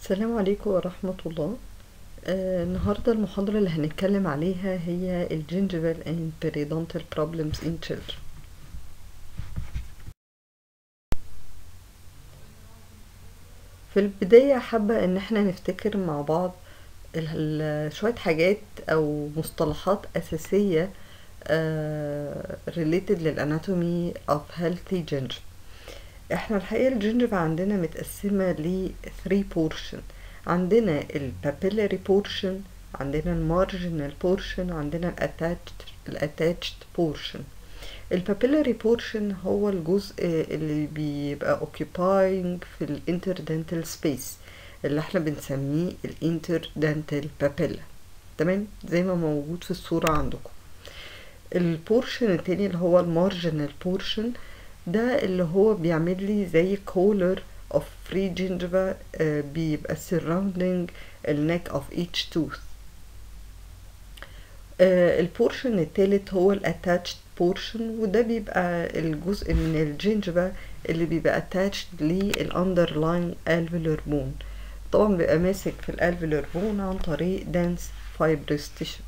السلام عليكم ورحمة الله آه النهاردة المحاضرة اللي هنتكلم عليها هي ال gingival and periodontal problems in children في البداية حابة ان احنا نفتكر مع بعض ال- ال- شوية حاجات او مصطلحات اساسية آه related للاناتومي of healthy gingiva احنا الحقيقة الجنجفة عندنا متقسمة ل 3 portion عندنا ال papillary portion عندنا ال marginal portion عندنا ال attached ال attached portion ال papillary portion هو الجزء اللي بيبقى occupying في ال interdental space اللي احنا بنسميه ال interdental papilla تمام زي ما موجود في الصورة عندكم البورشن التاني اللي هو المارجنال بورشن ده اللي هو بيعمل لي زي collar of free gingiva آه بيبقى surrounding the neck of each tooth آه البورشن التالت هو ال attached portion وده بيبقى الجزء من الجنجفة اللي بيبقى attached لل underlying alveolar bone طبعا بيبقى ماسك في الالفيولار بون عن طريق dense fibrous tissue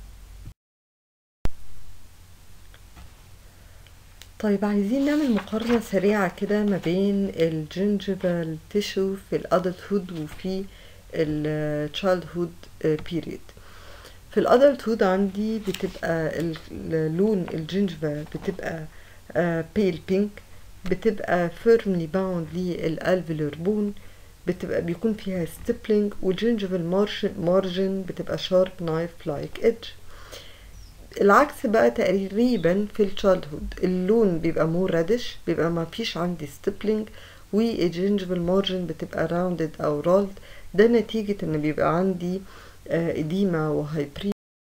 طيب عايزين نعمل مقارنة سريعة كده ما بين الجنجفال تيشو في الادلت هود وفي التشايلد هود بيريد في الادلت هود عندي بتبقى لون الجنجفا بتبقى بيل بينك بتبقى فيرملي باوند للالفيولار بون بتبقى بيكون فيها ستيبلينج والجنجفال مارجن بتبقى شارب نايف لايك ايدج العكس بقى تقريبا في التشايلد هود اللون بيبقى مور رادش بيبقى ما فيش عندي ستيبلينج والجنجفال مارجن بتبقى راوندد او رولد ده نتيجة ان بيبقى عندي اديما وهايبري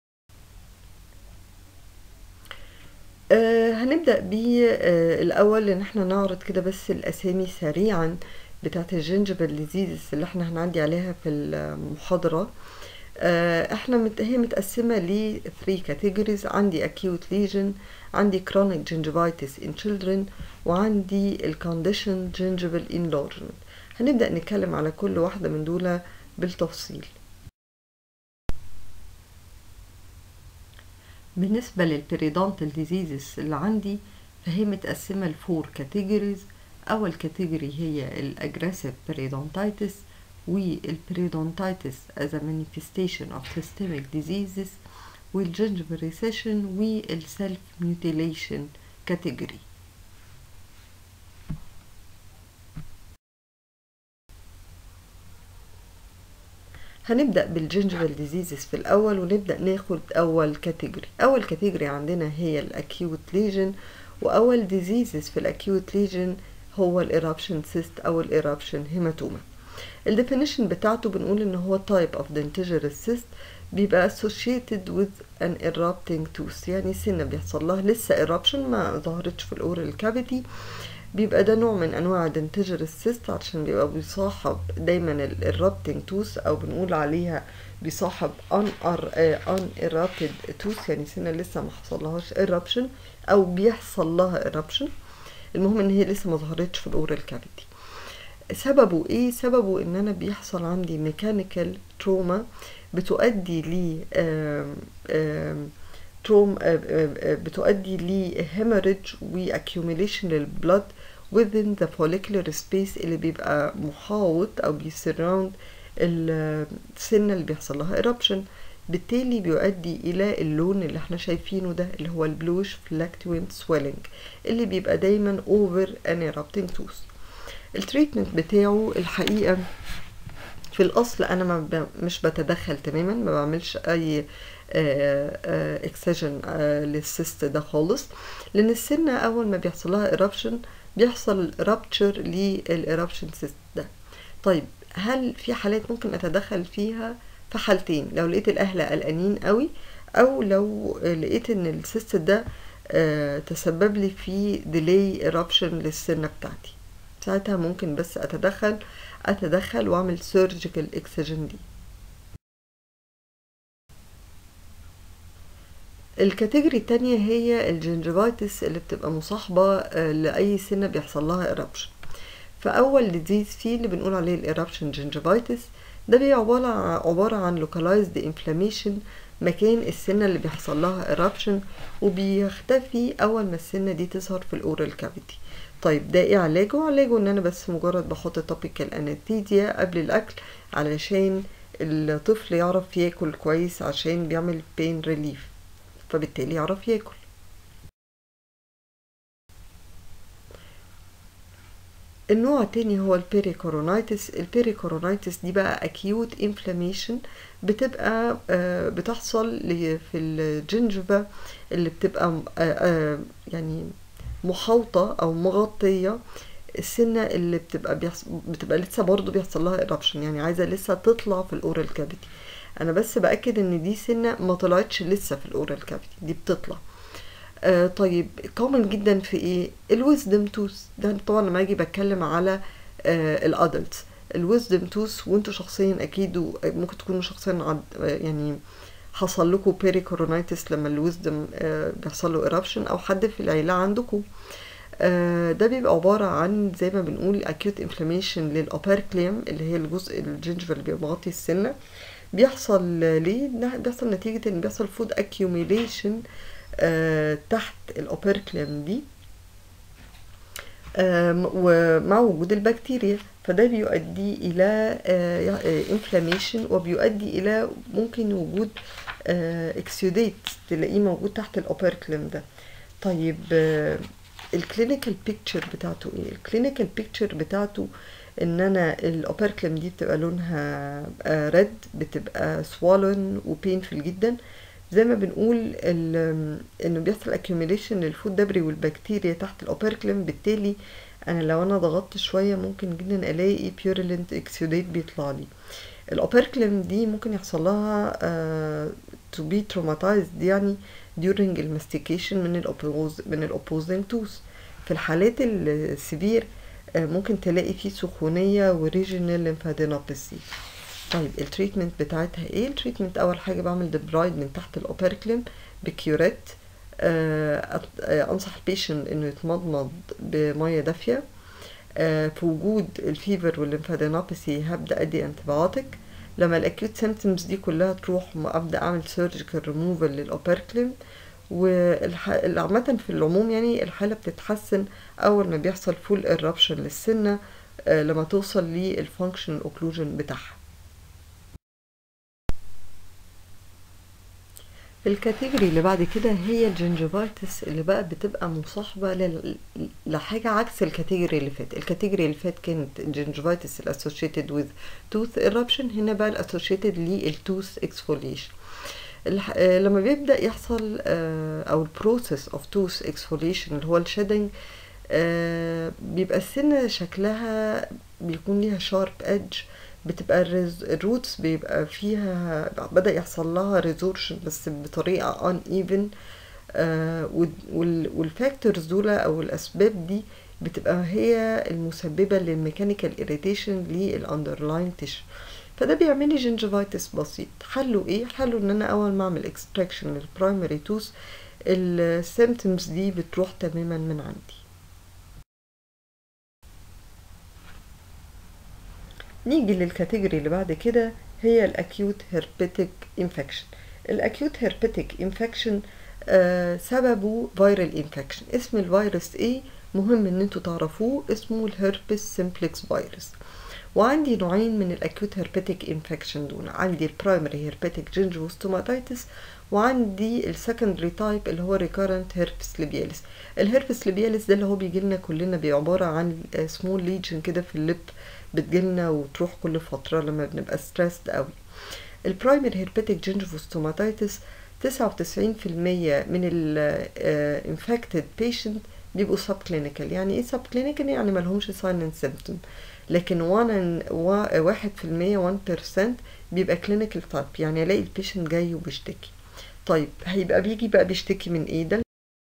آه هنبدأ بالأول إن احنا نعرض كده بس الأسامي سريعا بتاعت الجنجفال ديزيزز اللي احنا هنعدي عليها في المحاضرة آه احنا مت... هي متقسمة ل 3 categories عندي acute lesion عندي chronic gingivitis in children وعندي ال condition gingival enlargement هنبدأ نتكلم على كل واحدة من دول بالتفصيل بالنسبة للبريدونتال ديزيزز اللي عندي فهي متقسمة لفور كاتيجوريز أول كاتيجوري هي الأجريسيف بريدونتايتس والبريدونتايتس as a manifestation of systemic diseases والجنجفال recession والسيلف mutilation category هنبدأ بالجنجفال ديزيزز في الأول ونبدأ ناخد أول كاتيجوري أول كاتيجوري عندنا هي الأكيوت ليجن وأول ديزيزز في الأكيوت ليجن هو الإيرابشن سيست أو الإيرابشن هيماتوما الديفينيشن بتاعته بنقول ان هو type of dentigerous cyst بيبقى associated with an erupting tooth يعني سنة بيحصل لها لسه eruption ما ظهرتش في الاورال كافيتي بيبقى ده نوع من انواع dentigerous cyst عشان بيبقى بيصاحب دايما ال erupting tooth او بنقول عليها بيصاحب unerupted tooth يعني سنة لسه ما حصلهاش eruption او بيحصل لها eruption المهم ان هي لسه ما ظهرتش في الاورال كافيتي سببه ايه سببه ان انا بيحصل عندي ميكانيكال تروما بتؤدي ل تروم بتؤدي ل hemorrhage و accumulation للبلد within the follicular space اللي بيبقى محاوط او بيسراوند السنة اللي بيحصل لها eruption بالتالي بيؤدي الى اللون اللي احنا شايفينه ده اللي هو البلوش فلاكتوينت سويلنج اللي بيبقى دايما over an erupting tooth التريتمنت بتاعه الحقيقة في الأصل أنا ما ب... مش بتدخل تماما ما بعملش أي اكسجن للسيست ده خالص لأن السنة أول ما بيحصل لها إرابشن بيحصل رابتشر للإرابشن سيست ده طيب هل في حالات ممكن أتدخل فيها في حالتين لو لقيت الأهل قلقانين قوي أو لو لقيت إن السيست ده تسبب لي في ديلي إرابشن للسنة بتاعتي ساعتها ممكن بس اتدخل اتدخل واعمل سيرجيكال اكسجن دي الكاتيجوري التانية هي الجنجفايتس اللي بتبقى مصاحبة لأي سنة بيحصل لها eruption فاول ديزيز فيه اللي بنقول عليه الإيرابشن جنجفايتس ده بيبقى عبارة عبارة عن localized inflammation مكان السنة اللي بيحصل لها eruption وبيختفي أول ما السنة دي تظهر في الأورال كافيتي طيب ده ايه علاجه علاجه ان انا بس مجرد بحط توبيكال انستيزيا قبل الاكل علشان الطفل يعرف ياكل كويس عشان بيعمل بين ريليف فبالتالي يعرف ياكل النوع التاني هو البيريكورونايتس البيريكورونايتس دي بقى acute inflammation بتبقى آه بتحصل في الجنجبة اللي بتبقى آه يعني محاوطة أو مغطية السنة اللي بتبقى بيحصل بتبقى لسه برضه بيحصل لها eruption يعني عايزة لسه تطلع في الأورال كافيتي أنا بس بأكد إن دي سنة ما طلعتش لسه في الأورال كافيتي دي بتطلع آه طيب كومن جدا في ايه الويزدم توث ده طبعا لما اجي بتكلم على آه الادلتس الويزدم توث وانتوا شخصيا اكيد ممكن تكونوا شخصيا عد يعني حصل لكم بيريكورونيتس لما الويزدم آه بيحصل له ايرابشن او حد في العيله عندكم آه ده بيبقى عبارة عن زي ما بنقول acute inflammation للأوبركليم اللي هي الجزء الجنجفة اللي بيبقى مغطي السنة بيحصل ليه؟ بيحصل نتيجة ان بيحصل فود accumulation آه تحت الأوبركليم دي آه ومع وجود البكتيريا فده بيؤدي إلى انفلاميشن وبيؤدي إلى ممكن وجود اكسيوديت تلاقيه موجود تحت الأوبركليم ده طيب الكلينيكال بيكتشر بتاعته ايه الكلينيكال بيكتشر بتاعته ان انا الاوبركلم دي بتبقى لونها ريد بتبقى swollen وبينفل جدا زي ما بنقول انه بيحصل accumulation للفود دبري والبكتيريا تحت الاوبركلم بالتالي انا لو انا ضغطت شويه ممكن جدا الاقي بيوريلنت اكسيوديت بيطلع لي الاوبركلم دي ممكن يحصل لها تو بي traumatized يعني during الماستيكيشن من الأوبوز من الاوبوزنج توث في الحالات السيفير ممكن تلاقي فيه سخونيه وريجينال ليمفادينوباثي طيب التريتمنت بتاعتها ايه التريتمنت اول حاجه بعمل دبرايد من تحت الاوبركلم بكيوريت آه انصح البيشن انه يتمضمض بميه دافيه آه في وجود الفيفر والليمفادينوباثي هبدا ادي انتبيوتيك لما الاكيوت سيمتومز دي كلها تروح ابدا اعمل سيرجيكال ريموفال للاوبركلم وعامة في العموم يعني الحالة بتتحسن أول ما بيحصل فول إرابشن للسنة آه لما توصل للفانكشن اوكلوجن بتاعها الكاتيجوري اللي بعد كده هي الجنجفايتس اللي بقى بتبقى مصاحبة لل... لحاجة عكس الكاتيجوري اللي فات الكاتيجوري اللي فات كانت الجنجفايتس الاسوشيتد with tooth eruption هنا بقى الاسوشيتد للتوث exfoliation الح... لما بيبدأ يحصل او البروسيس اوف توث exfoliation اللي هو الشيدنج بيبقى السنة شكلها بيكون ليها شارب ايدج بتبقى الروتس بيبقى فيها بدأ يحصل لها ريزورشن بس بطريقة ان ايفن آه والفاكتورز دول او الاسباب دي بتبقى هي المسببة للميكانيكال اريتيشن للاندرلاين تيشو فده بيعمل لي جنجفايتس بسيط حله ايه حله ان انا اول ما اعمل اكستراكشن للبرايمري توث السيمتومز دي بتروح تماما من عندي نيجي للكاتيجوري اللي بعد كده هي الاكيوت هيربيتيك انفكشن الاكيوت هيربيتيك انفكشن سببه فيرال انفكشن اسم الفيروس ايه مهم ان انتوا تعرفوه اسمه الهربس سيمبلكس فيروس وعندي نوعين من الاكيوت هيربيتيك انفكشن دول عندي البرايمري هيربيتيك جينجوستوماتيتس وعندي السكندري تايب اللي هو ريكارنت هيربس ليبياليس الهيربس ليبياليس ده اللي هو بيجي لنا كلنا عباره عن سمول ليجن كده في اللب بتجيلنا وتروح كل فترة لما بنبقى ستريسد قوي البرايمري هيربيتيك جينجوستوماتيتس تسعة وتسعين في المية من الانفكتد بيشنت بيبقوا سب كلينيكال يعني ايه سب كلينيكال يعني ملهمش ساين اند سيمبتوم لكن واحد في المية وان بيرسنت بيبقى كلينيكال تايب يعني الاقي البيشنت جاي وبيشتكي طيب هيبقى بيجي بقى بيشتكي من ايه ده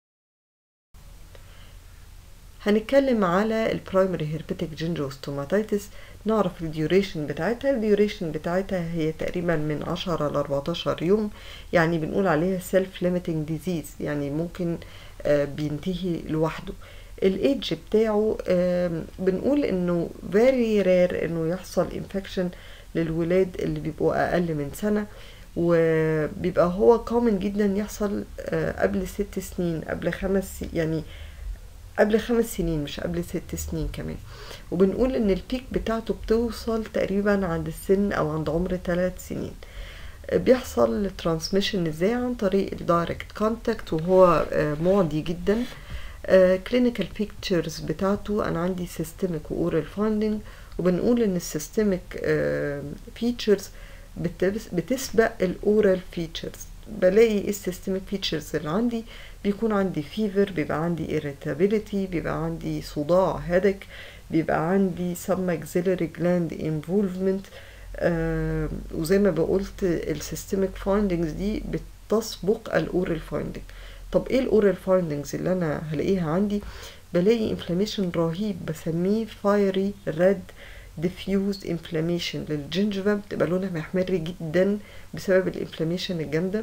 هنتكلم على البرايمري هيربيتيك جينجوستوماتيتس نعرف الديوريشن بتاعتها الديوريشن بتاعتها هي تقريبا من 10 ل 14 يوم يعني بنقول عليها سيلف ليميتنج ديزيز يعني ممكن بينتهي لوحده الايدج بتاعه آم، بنقول انه very rare انه يحصل infection للولاد اللي بيبقوا اقل من سنة وبيبقى هو common جدا يحصل آه، قبل ست سنين قبل خمس يعني قبل خمس سنين مش قبل ست سنين كمان وبنقول ان البيك بتاعته بتوصل تقريبا عند السن او عند عمر ثلاث سنين بيحصل ترانسميشن ازاي عن طريق الدايركت كونتاكت وهو آه، معدي جدا كلينيكال بيكتشرز بتاعته انا عندي سيستميك واورال فايندنج وبنقول ان السيستميك فيتشرز بتسبق الاورال فيتشرز بلاقي ايه السيستميك فيتشرز اللي عندي بيكون عندي فيفر بيبقى عندي irritability بيبقى عندي صداع هدك بيبقى عندي some maxillary gland involvement آه وزي ما بقولت السيستميك فايندنجز دي بتسبق الاورال فايندنج طب ايه الاورال فايندنجز اللي انا هلاقيها عندي بلاقي انفلاميشن رهيب بسميه فايري ريد diffused inflammation للجنجفة بتبقى لونها محمر جدا بسبب الانفلاميشن الجامدة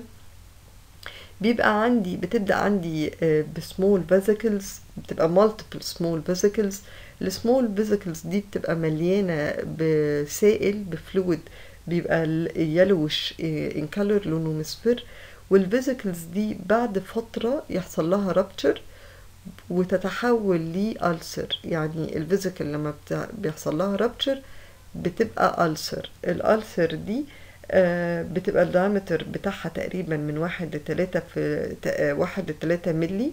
بيبقى عندي بتبدأ عندي بسمول فيزيكلز بتبقى multiple small vesicles السمول فيزيكلز دي بتبقى مليانة بسائل بفلويد بيبقى يلوش ان كالر لونه مصفر والفيزيكلز دي بعد فترة يحصل لها رابتشر وتتحول لألسر يعني الفيزيكال لما بتاع- بيحصل لها رابتشر بتبقى ألسر الألسر دي آه، بتبقى الدايمتر بتاعها تقريبا من واحد لتلاتة في ت- آه، واحد لتلاتة ملي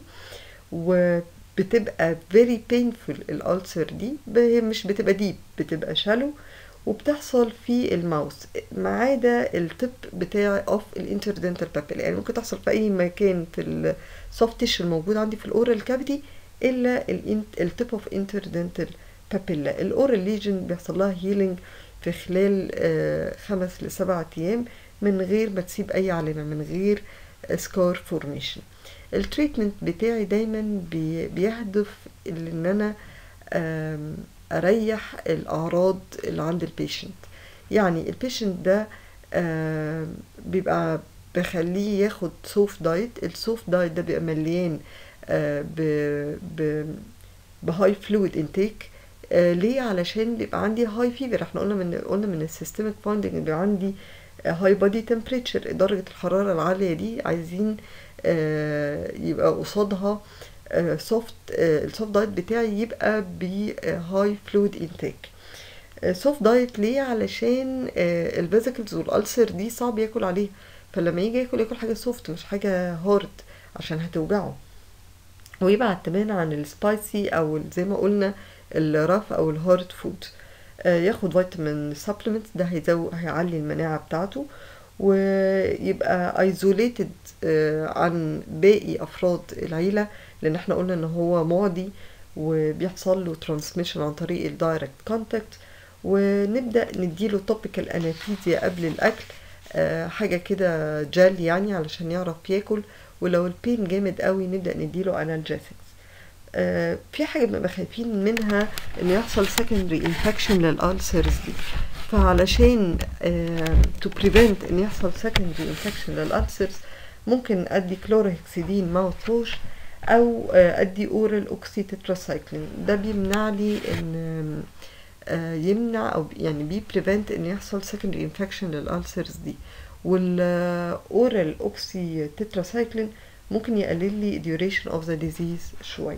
وبتبقى very painful الألسر دي ب- هي مش بتبقى ديب بتبقى شالو وبتحصل في الماوس ما عدا التب بتاع اوف الانتردنتال بابيل يعني ممكن تحصل في اي مكان في السوفت تيشو الموجود عندي في الاورال كافيتي الا التب اوف انتردنتال بابيلا الاورال ليجن بيحصل لها هيلينج في خلال آه، خمس لسبعة ايام من غير ما تسيب اي علامة من غير سكار فورميشن التريتمنت بتاعي دايما بي- بيهدف ان انا آم، اريح الاعراض اللي عند البيشنت يعني البيشنت ده آم، بيبقى بخليه ياخد سوف دايت السوف دايت ده بيبقى مليان آه، ب ب بهاي فلويد انتيك ليه علشان بيبقى عندي هاي فيفر احنا قلنا من قلنا من السيستميك فاوندنج بيبقى عندي هاي بادي تمبريتشر درجة الحرارة العالية دي عايزين آه، يبقى قصادها سوفت السوفت دايت بتاعي يبقى بهاي فلويد انتيك سوفت دايت ليه علشان الفيزيكلز والالسر دي صعب ياكل عليها فلما يجي ياكل ياكل حاجه سوفت مش حاجه هارد عشان هتوجعه ويبعد تماما عن السبايسي او ال- زي ما قلنا الرف او الهارد فود ياخد فيتامين سبلمنت ده هيزود هيعلي المناعه بتاعته ويبقى ايزوليتد عن باقي افراد العيله لان احنا قلنا ان هو معدي وبيحصل له ترانسميشن عن طريق الدايركت كونتاكت ونبدا نديله توبيكال انستيزيا قبل الاكل آه، حاجه كده جل يعني علشان يعرف ياكل ولو البين جامد قوي نبدا نديله انالجيسكس آه، في حاجه بنبقى خايفين منها ان يحصل secondary infection للالسرز دي فعلشان تو بريفنت ان يحصل secondary infection للالسرز ممكن ادي كلورهكسيدين ماوث ووش او آه، ادي اورال اوكسي تتراسايكلين ده بيمنع لي ان آه، يمنع او يعني بي بريفنت ان يحصل secondary infection للالسرز دي والاورال اوكسي تتراسايكلين ممكن يقلل لي duration of the disease شويه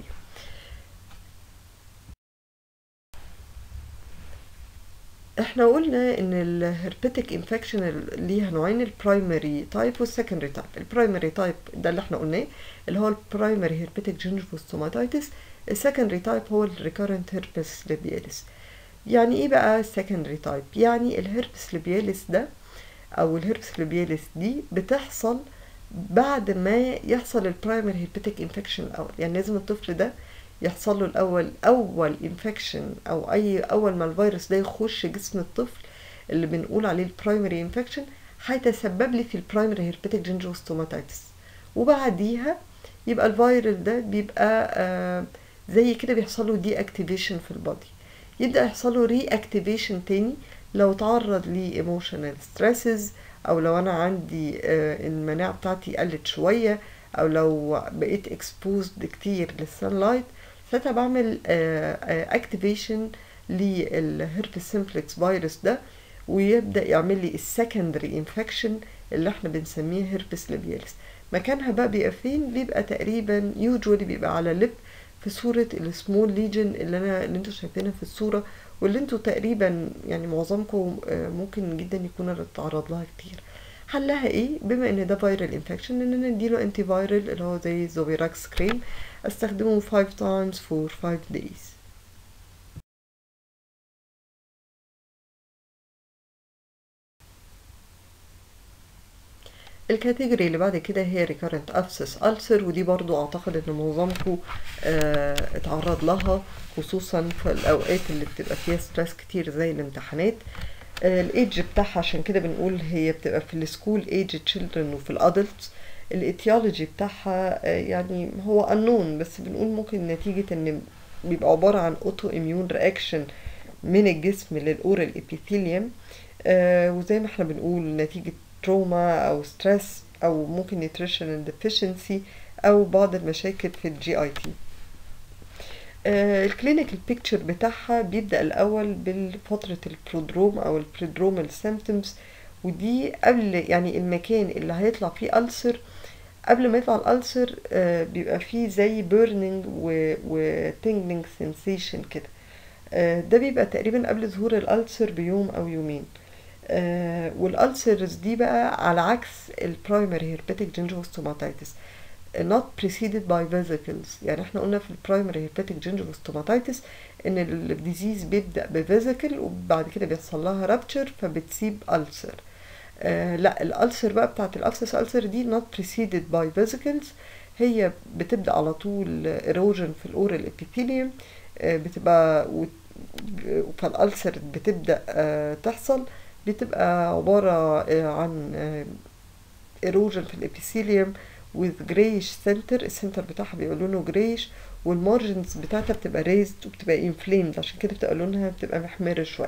احنا قلنا ان الهربيتك انفكشن ليها نوعين البرايمري تايب والسكندري تايب البرايمري تايب ده اللي احنا قلناه اللي هو البرايمري هربيتك جينجيفوستوماتيتس السكندري تايب هو الريكارنت هيربس ليبياليس يعني ايه بقى السكندري تايب يعني الهربس ليبياليس ده او الهربس ليبياليس دي بتحصل بعد ما يحصل البرايمري هيربيتك انفكشن الاول يعني لازم الطفل ده يحصل له الاول اول انفكشن او اي اول ما الفيروس ده يخش جسم الطفل اللي بنقول عليه البرايمري انفكشن هيتسبب لي في البرايمري هيربيتك جينجوستوماتيتس وبعديها يبقى الفيروس ده بيبقى آه زي كده بيحصل له دي اكتيفيشن في البادي يبدا يحصل له ري اكتيفيشن تاني لو تعرض لي ايموشنال ستريسز او لو انا عندي آه المناعه بتاعتي قلت شويه او لو بقيت اكسبوزد كتير للسان لايت ساعتها بعمل اكتيفيشن للهربس سيمبلكس فيروس ده ويبدا يعمل لي السكندري انفكشن اللي احنا بنسميه هربس لابياليس مكانها بقى بيبقى فين بيبقى تقريبا يوجوالي بيبقى على لب في صورة السمول ليجن اللي انا اللي انتوا شايفينها في الصورة واللي انتوا تقريبا يعني معظمكم ممكن جدا يكون اتعرض لها كتير حلها ايه بما ان ده فيرال انفكشن ان انا اديله انتي فيرال اللي هو زي زوبيراكس كريم استخدمه 5 times for 5 days الكاتيجوري اللي بعد كده هي recurrent abscess ulcer ودي برضو اعتقد ان معظمكم اه اتعرض لها خصوصا في الاوقات اللي بتبقى فيها ستريس كتير زي الامتحانات اه الايدج بتاعها عشان كده بنقول هي بتبقى في السكول ايج تشيلدرن وفي الادلتس الاتيولوجي بتاعها اه يعني هو unknown بس بنقول ممكن نتيجة ان بيبقى عبارة عن اوتو اميون رياكشن من الجسم للاورال ابيثيليوم وزي ما احنا بنقول نتيجة تروما او ستريس او ممكن نيوتريشنال ديفيشنسي او بعض المشاكل في الجي اي تي الكلينيكال بيكتشر بتاعها بيبدا الاول بفتره البرودروم او البريدرومال سيمتومز ودي قبل يعني المكان اللي هيطلع فيه ألسر قبل ما يطلع الألسر آه بيبقى فيه زي بيرنينج وتنجلينج سensation كده آه ده بيبقى تقريبا قبل ظهور الألسر بيوم أو يومين آه والألسرز دي بقى على عكس البرايمري هيرباتيك جينجوستوماتيتس not preceded by vesicles يعني احنا قلنا في البرايمري هيرباتيك جينجوستوماتيتس ان الديزيز بيبدا بفيزيكل وبعد كده بيحصل لها رابتشر فبتسيب ألسر آه لا الألسر بقى بتاعت الأبسس ألسر دي not preceded by vesicles هي بتبدا على طول ايروجن في الاورال ابيثيليوم آه بتبقى فالألسر بتبدا آه تحصل بتبقى عبارة عن ايروجن في الابيثيليوم with grayish center السنتر بتاعها بيبقى لونه جريش والمارجنز بتاعتها بتبقى raised وبتبقى inflamed عشان كده بتبقى لونها بتبقى محمرة شوية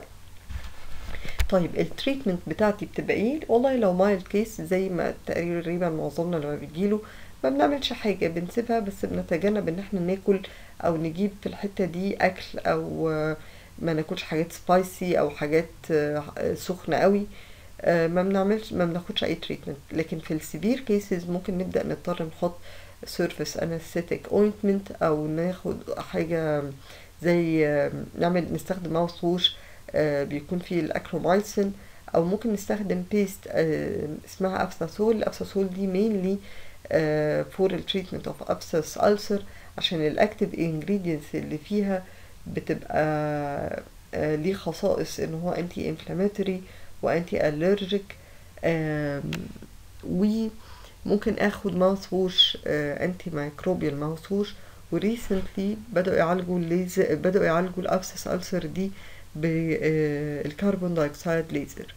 طيب التريتمنت بتاعتي بتبقى ايه والله لو مايلد كيس زي ما تقريبا معظمنا لما بيجيله ما بنعملش حاجة بنسيبها بس بنتجنب ان احنا ناكل او نجيب في الحتة دي اكل او ما ناكلش حاجات سبايسي او حاجات سخنه قوي ما بنعملش ما بناخدش اي تريتمنت لكن في السيفير كيسز ممكن نبدا نضطر نحط سيرفيس انستيك اوينتمنت او ناخد حاجه زي نعمل نستخدم ماوس ووش بيكون فيه الاكرومايسين او ممكن نستخدم بيست اسمها ابساسول الابساسول دي مينلي فور التريتمنت اوف ابسس ألسر عشان الاكتيف انجريدينتس اللي فيها بتبقى آه ليه خصائص ان هو انتي انفلاماتوري وانتي الرجيك وممكن اخد ماوث ووش آه انتي مايكروبيال ماوث ووش وريسنتلي بدأوا يعالجوا الليزر بدأوا يعالجوا الابسس ألسر دي بالكربون دايوكسيد ليزر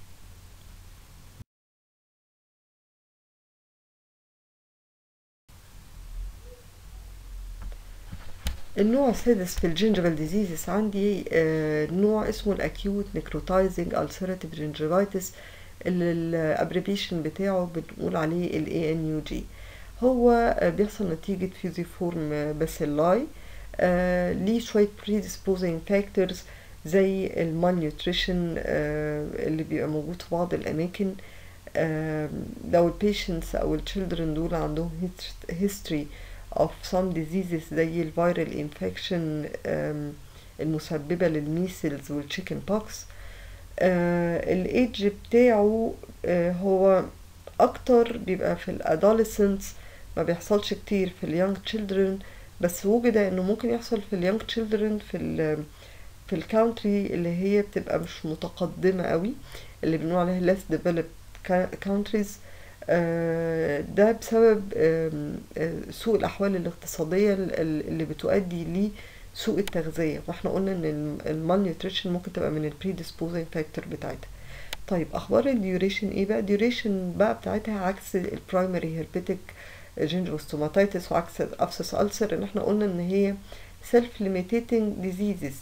النوع السادس في الجينجيفال ديزيزز عندي آه نوع اسمه الاكيوت نيكروتايزنج ulcerative gingivitis اللي الابريفيشن بتاعه بنقول عليه ال ANUG هو آه بيحصل نتيجة فيزيفورم باسيلاي آه ليه شوية predisposing factors زي المالنيوتريشن آه اللي بيبقى موجود في بعض الأماكن آه لو البيشنتس أو الشيلدرن دول عندهم history of some diseases زي الفيرال انفكشن المسببة للميسلز والتشيكن بوكس الايدج بتاعه آه هو اكتر بيبقى في الادolescents ما بيحصلش كتير في اليونج تشيلدرن بس وجد انه ممكن يحصل في اليونج تشيلدرن في ال في الكاونتري اللي هي بتبقى مش متقدمة قوي اللي بنقول عليها less developed countries ده بسبب سوء الأحوال الاقتصادية اللي بتؤدي لسوء التغذية واحنا قلنا ان المال نيوتريشن ممكن تبقى من البريديسبوزنج فاكتور بتاعتها طيب اخبار الديوريشن ايه بقى الديوريشن بقى بتاعتها عكس البرايمري هيربيتك جينجوستوماتيتس وعكس ابسس ألسر ان احنا قلنا ان هي سيلف ليميتيتنج ديزيزز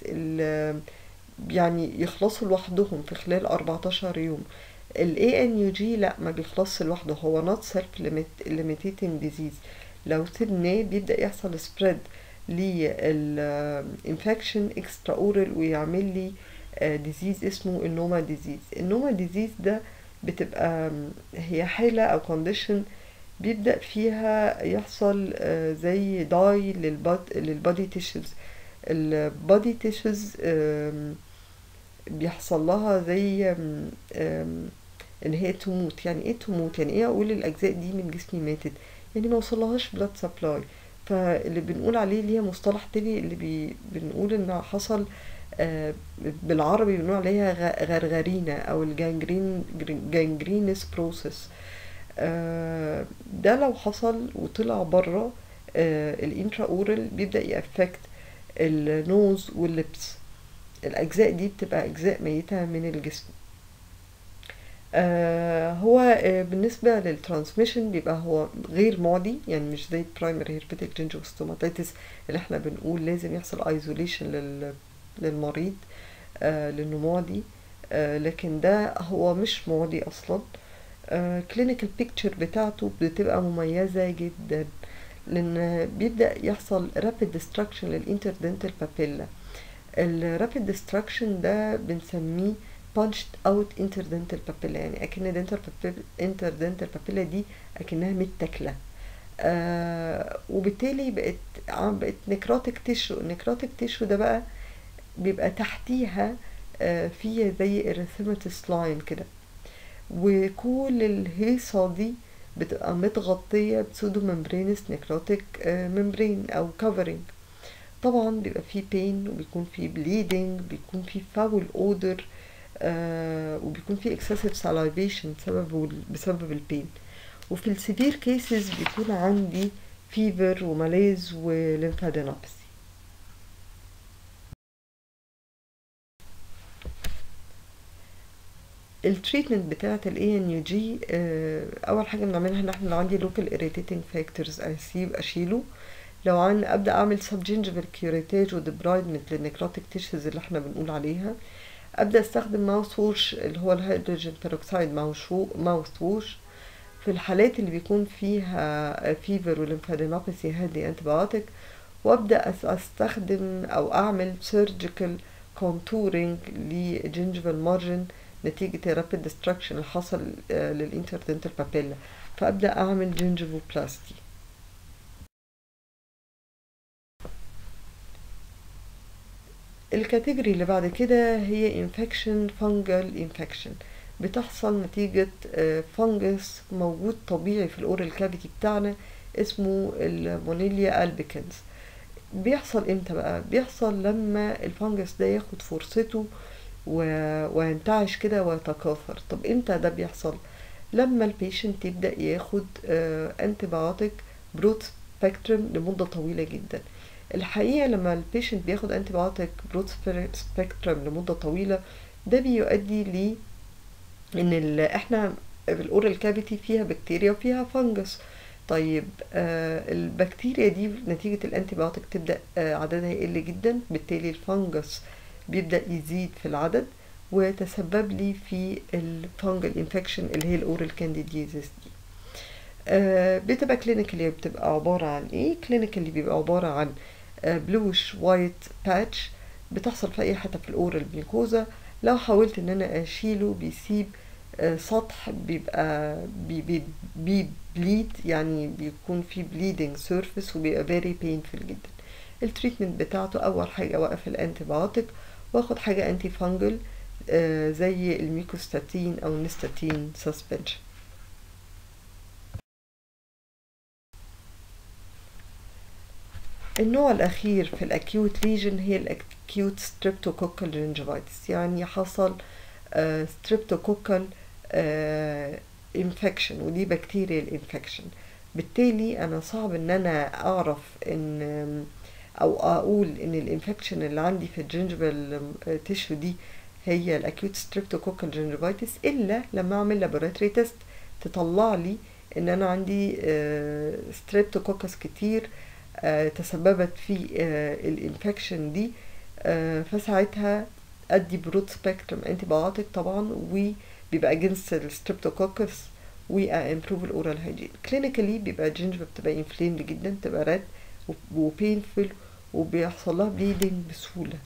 يعني يخلصوا لوحدهم في خلال 14 يوم ال ANUG لا ما بيخلصش لوحده هو not self limiting disease لو سيبناه بيبدأ يحصل spread للانفكشن اكسترا اورال ويعمل لي ديزيز اسمه النوما ديزيز النوما ديزيز ده بتبقى هي حالة او كونديشن بيبدأ فيها يحصل زي داي للبادي تيشوز البادي تيشوز بيحصل لها زي ان هي تموت يعني ايه تموت يعني ايه اقول الاجزاء دي من جسمي ماتت يعني ما وصلهاش بلاد سبلاي فاللي بنقول عليه ليها مصطلح تاني اللي بي بنقول ان حصل آه بالعربي بنقول عليها غرغرينة او الجانجرين جانجرينس بروسيس آه ده لو حصل وطلع بره آه الانترا اورال بيبدا يأفكت النوز واللبس الاجزاء دي بتبقى اجزاء ميته من الجسم آه هو آه بالنسبة للترانسميشن بيبقى هو غير معدي يعني مش زي البرايمري هيربيتك جينجوستوماتيتس اللي احنا بنقول لازم يحصل ايزوليشن لل للمريض آه لانه معدي آه لكن ده هو مش معدي اصلا كلينيكال آه بيكتشر بتاعته بتبقى مميزة جدا لان بيبدأ يحصل رابيد ديستراكشن للانتردنتال بابيلا الرابيد ديستراكشن ده بنسميه punched out interdental papilla يعني اكن dental interdental papilla دي اكنها متاكله آه وبالتالي بقت بقت نكروتيك تيشو النكروتيك تيشو ده بقى بيبقى تحتيها آه فيه زي اريثيماتيس لاين كده وكل الهيصة دي بتبقى متغطية بسودو ممبرينس نكروتيك آه ممبرين او كفرنج طبعا بيبقى فيه بين وبيكون فيه بليدنج بيكون فيه فاول اودر آه وبيكون في excessive salivation بسبب بسبب البين وفي السيفير كيسز بيكون عندي فيفر وماليز وليمفادينوباثي التريتمنت بتاعة ال ANUG آه أول حاجة بنعملها إن احنا لو عندي local irritating factors أسيب أشيله لو عن أبدأ أعمل subgingival curettage ودبرايدمنت للنكروتيك تيشز اللي احنا بنقول عليها ابدا استخدم ماوث ووش اللي هو الهيدروجين بيروكسيد ماوث ووش في الحالات اللي بيكون فيها فيفر وليمفادينوباثي هادي انتبيوتيك وابدا استخدم او اعمل سيرجيكال كونتورنج لجنجفال مارجن نتيجة الرابيد ديستراكشن اللي حصل للانتردنتال بابيلا فابدا اعمل جنجفوبلاستي الكاتيجوري اللي بعد كده هي infection fungal infection بتحصل نتيجة فنجس موجود طبيعي في الأورال كافيتي بتاعنا اسمه المونيليا البيكنز بيحصل امتى بقى بيحصل لما الفنجس ده ياخد فرصته و... وينتعش كده ويتكاثر طب امتى ده بيحصل لما البيشنت يبدأ ياخد انتبيوتيك برود سبيكترم لمدة طويلة جدا الحقيقة لما البيشنت بياخد انتبيوتيك برود سبيكترم لمدة طويلة ده بيؤدي ل ان احنا الاورال كافيتي فيها بكتيريا وفيها فنجس طيب آه البكتيريا دي نتيجة الانتبيوتيك تبدأ آه عددها يقل جدا بالتالي الفنجس بيبدأ يزيد في العدد وتسبب لي في الفنجل انفكشن اللي هي الاورال كانديديزيس دي آه بتبقى كلينيكالي بتبقى عبارة عن ايه كلينيكالي بيبقى عبارة عن بلوش وايت باتش بتحصل في اي حته في الاورال ميكوزا لو حاولت ان انا اشيله بيسيب سطح بيبقى بي بي بي بليد يعني بيكون في بليدنج سيرفيس وبيبقى فيري بينفul جدا التريتمنت بتاعته اول حاجه وقف الانتيبيوتيك واخد حاجه انتي فانجل زي الميكوستاتين او النستاتين سسبنشن النوع الأخير في الأكيوت ليجن هي الأكيوت ستريبتوكوكال جنجفايتس يعني حصل ستريبتوكوكال انفكشن ودي بكتيريال انفكشن بالتالي أنا صعب إن أنا أعرف إن أو أقول إن الانفكشن اللي عندي في الجنجفال تيشو دي هي الأكيوت ستريبتوكوكال جنجفايتس إلا لما أعمل لابوراتوري تيست تطلع لي إن أنا عندي ستريبتوكوكس كتير آه تسببت في آه الانفكشن دي آه فساعتها ادي برود سبيكترم انتي بايوتيك طبعا وبيبقى اجينست الستريبتوكوكس وامبروف الاورال هايجين كلينيكالي بيبقى الجنجفه بتبقى انفليمد جدا بتبقى ريد وبينفل وبيحصل لها بليدنج بسهولة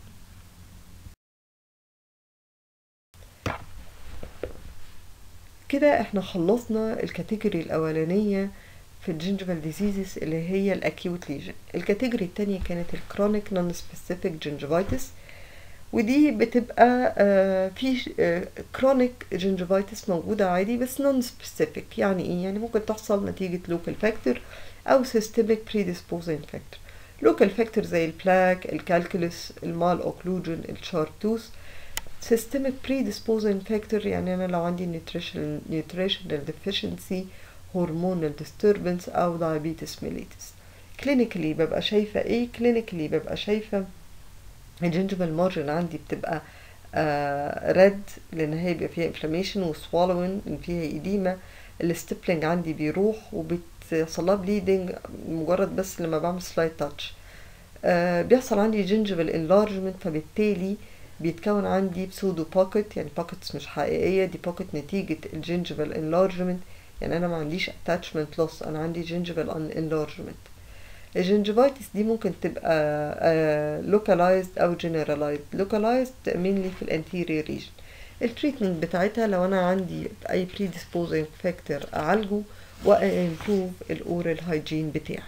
كده احنا خلصنا الكاتيجوري الاولانية في الجنجفال ديزيزز اللي هي الاكيوت ليجن الكاتيجوري التانية كانت الكرونيك نون سبيسيفيك جنجفايتس ودي بتبقى آه في كرونيك جنجفايتس موجودة عادي بس نون سبيسيفيك يعني ايه يعني ممكن تحصل نتيجة لوكال فاكتور او سيستميك predisposing فاكتور لوكال فاكتور زي البلاك الكالكولس المال اوكلوجن الشارب توث systemic predisposing factor يعني أنا لو عندي nutritional, nutritional deficiency hormonal disturbance أو diabetes mellitus clinically ببقى شايفة ايه clinically ببقى شايفة الجنجبال مارجن عندي بتبقى ريد uh, لان هي بيبقى فيها inflammation وسوالوين ان فيها ايديما الستيبلينج عندي بيروح وبيحصل لها بليدنج مجرد بس لما بعمل سلايد تاتش uh, بيحصل عندي جنجبال انلارجمنت فبالتالي بيتكون عندي بسودو بوكيت يعني بوكيتس مش حقيقية دي بوكيت نتيجة الجنجبال انلارجمنت يعني انا ما عنديش اتاتشمنت لوس انا عندي جنجبال انلارجمنت الجنجفايتس دي ممكن تبقى لوكالايزد او جنرالايزد لوكالايزد mainly في الانتيريور ريجن التريتمنت بتاعتها لو انا عندي اي predisposing factor اعالجه وامبروف الاورال هايجين بتاعي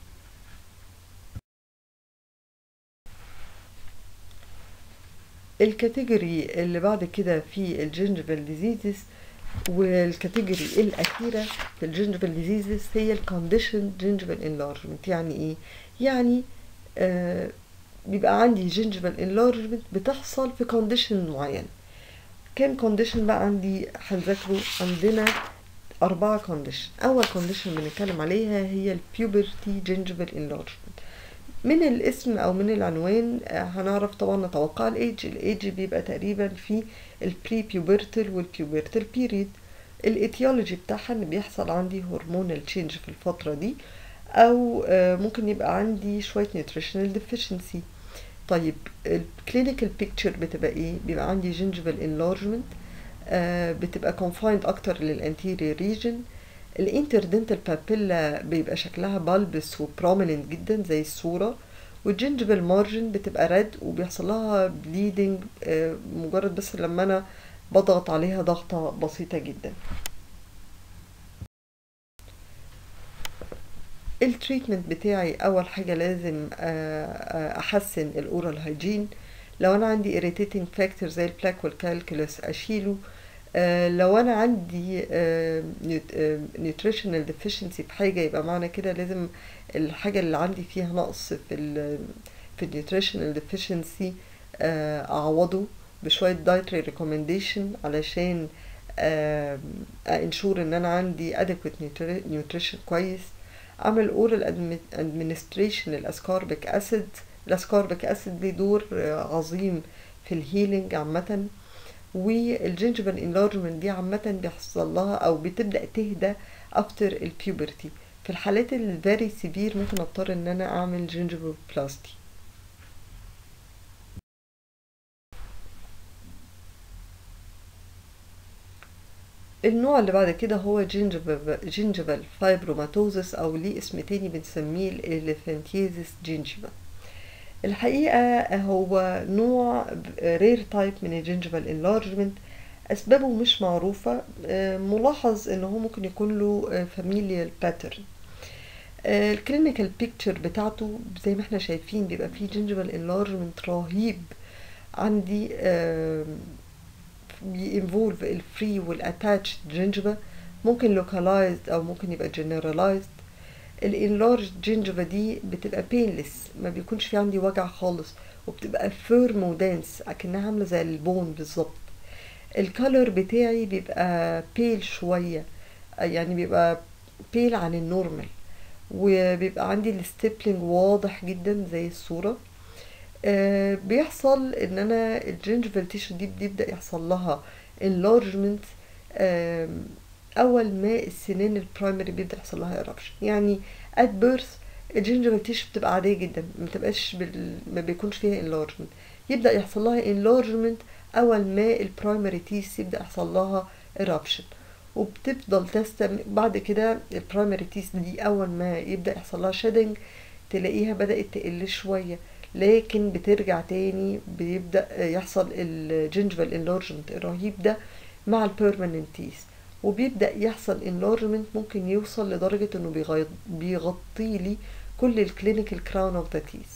الكاتيجوري اللي بعد كده في الجنجفال ديزيزز والكاتيجوري الأخيرة في الجنجفال ديزيزز هي الكونديشن جنجفال انلارجمنت يعني ايه؟ يعني آه بيبقى عندي جنجفال انلارجمنت بتحصل في كونديشن معين كام كونديشن بقى عندي هنذاكره عندنا أربعة كونديشن أول كونديشن بنتكلم عليها هي البيوبرتي جنجفال انلارجمنت من الاسم او من العنوان هنعرف طبعا نتوقع الايدج الايدج بيبقى تقريبا في البري بيوبرتال والبيوبرتال بيريد الايتيولوجي بتاعها ان بيحصل عندي هرمونال تشينج في الفتره دي او ممكن يبقى عندي شويه نيوتريشنال ديفيشنسي طيب الكلينيكال بيكتشر بتبقى ايه بيبقى عندي جنجفال انلارجمنت بتبقى كونفايند اكتر للانتيريور ريجن الانتردنتال بابيلا بيبقى شكلها بالبس وبروميننت جدا زي الصورة والجنجبل مارجن بتبقى ريد وبيحصل لها بليدنج مجرد بس لما انا بضغط عليها ضغطة بسيطة جدا التريتمنت بتاعي اول حاجة لازم احسن الاورال هايجين لو انا عندي irritating factor زي البلاك والكالكولس اشيله آه لو انا عندي نيوتريشنال ديفيشنسي في حاجه يبقى معنى كده لازم الحاجه اللي عندي فيها نقص في ال في النيوتريشنال ديفيشنسي آه اعوضه بشويه دايتري ريكومنديشن علشان آه انشور ان انا عندي adequate نيوتريشن كويس اعمل اورال ادمنستريشن للاسكاربيك اسيد الاسكاربيك اسيد ليه دور عظيم في الهيلينج عامه والجنجبل انلارجمنت دي عامة بيحصل لها أو بتبدأ تهدى أفتر البيوبرتي في الحالات الفيري سيفير ممكن أضطر إن أنا أعمل جنجبل بلاستي النوع اللي بعد كده هو جنجبل فايبروماتوزس أو ليه اسم تاني بنسميه الإليفانتيزيس جينجيفا الحقيقة هو نوع رير تايب من الجنجبال انلارجمنت أسبابه مش معروفة ملاحظ إن هو ممكن يكون له فاميليال باترن الكلينيكال بيكتشر بتاعته زي ما احنا شايفين بيبقى فيه جنجبال انلارجمنت رهيب عندي بينفولف الفري والاتاتشد جنجبا ممكن لوكالايزد او ممكن يبقى جنرالايزد الانلارج جينجفا دي بتبقى بينلس ما بيكونش في عندي وجع خالص وبتبقى فيرم ودانس اكنها عامله زي البون بالظبط الكالر بتاعي بيبقى بيل شويه يعني بيبقى بيل عن النورمال وبيبقى عندي الستيبلينج واضح جدا زي الصوره آه بيحصل ان انا الجينجفال تيشو دي بيبدا يحصل لها enlargement آه اول ما السنان البرايمري بيبدا يحصل لها ايربشن يعني ات بيرث الجينجفال تيشو بتبقى عاديه جدا ما بتبقاش بال... ما بيكونش فيها انلارجمنت يبدا يحصل لها انلارجمنت اول ما البرايمري تيس يبدا يحصل لها ايربشن وبتفضل تستمر بعد كده البرايمري تيس دي اول ما يبدا يحصل لها شيدنج تلاقيها بدأت تقل شوية لكن بترجع تاني بيبدأ يحصل الجنجفال انلارجمنت الرهيب ده مع البيرمننت تيث وبيبدأ يحصل انلارجمنت ممكن يوصل لدرجة انه بيغي- بيغطي لي كل الكلينيكال كراون اوف ذا تيث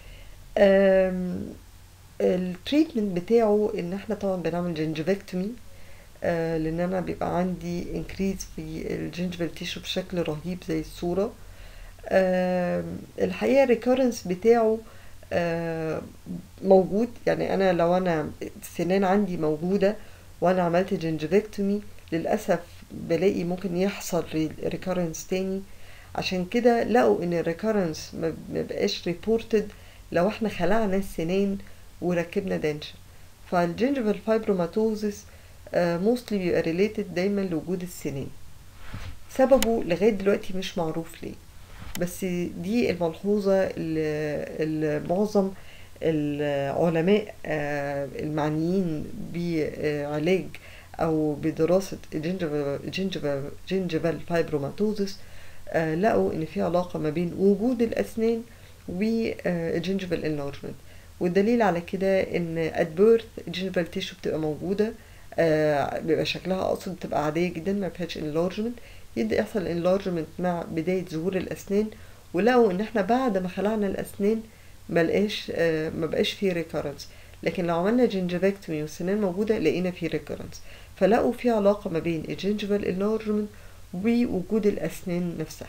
التريتمنت بتاعه ان احنا طبعا بنعمل جنجفكتومي آه لان انا بيبقى عندي انكريز في الجنجفال تيشو بشكل رهيب زي الصورة آه الحقيقة الريكورنس بتاعه آه موجود يعني انا لو انا السنان عندي موجودة وانا عملت جنجفكتومي للأسف بلاقي ممكن يحصل ريكورنس تاني عشان كده لقوا ان الريكورنس ما بقاش ريبورتد لو احنا خلعنا السنان وركبنا دنشن فالجنجفال فايبروماتوزس موستلي بيبقى ريليتد دايما لوجود السنان سببه لغاية دلوقتي مش معروف ليه بس دي الملحوظة اللي اللي معظم العلماء آه، المعنيين بعلاج أو بدراسة جنجفال فايبروماتوزس لقوا إن في علاقة ما بين وجود الأسنان والجنجفال انلارجمنت والدليل على كده ان at birth الجنجفال تيشو بتبقى موجودة آه بيبقى شكلها اصلا بتبقى عادية جدا ما فيهاش انلارجمنت يبدأ يحصل انلارجمنت مع بداية ظهور الأسنان ولقوا ان احنا بعد ما خلعنا الأسنان ملقاش آه ما بقاش فيه ريكورنس لكن لو عملنا جنجفكتومي والسنان موجودة لقينا فيه ريكورنس فلقوا في علاقة ما بين الجنجفال انلارجمنت ووجود الأسنان نفسها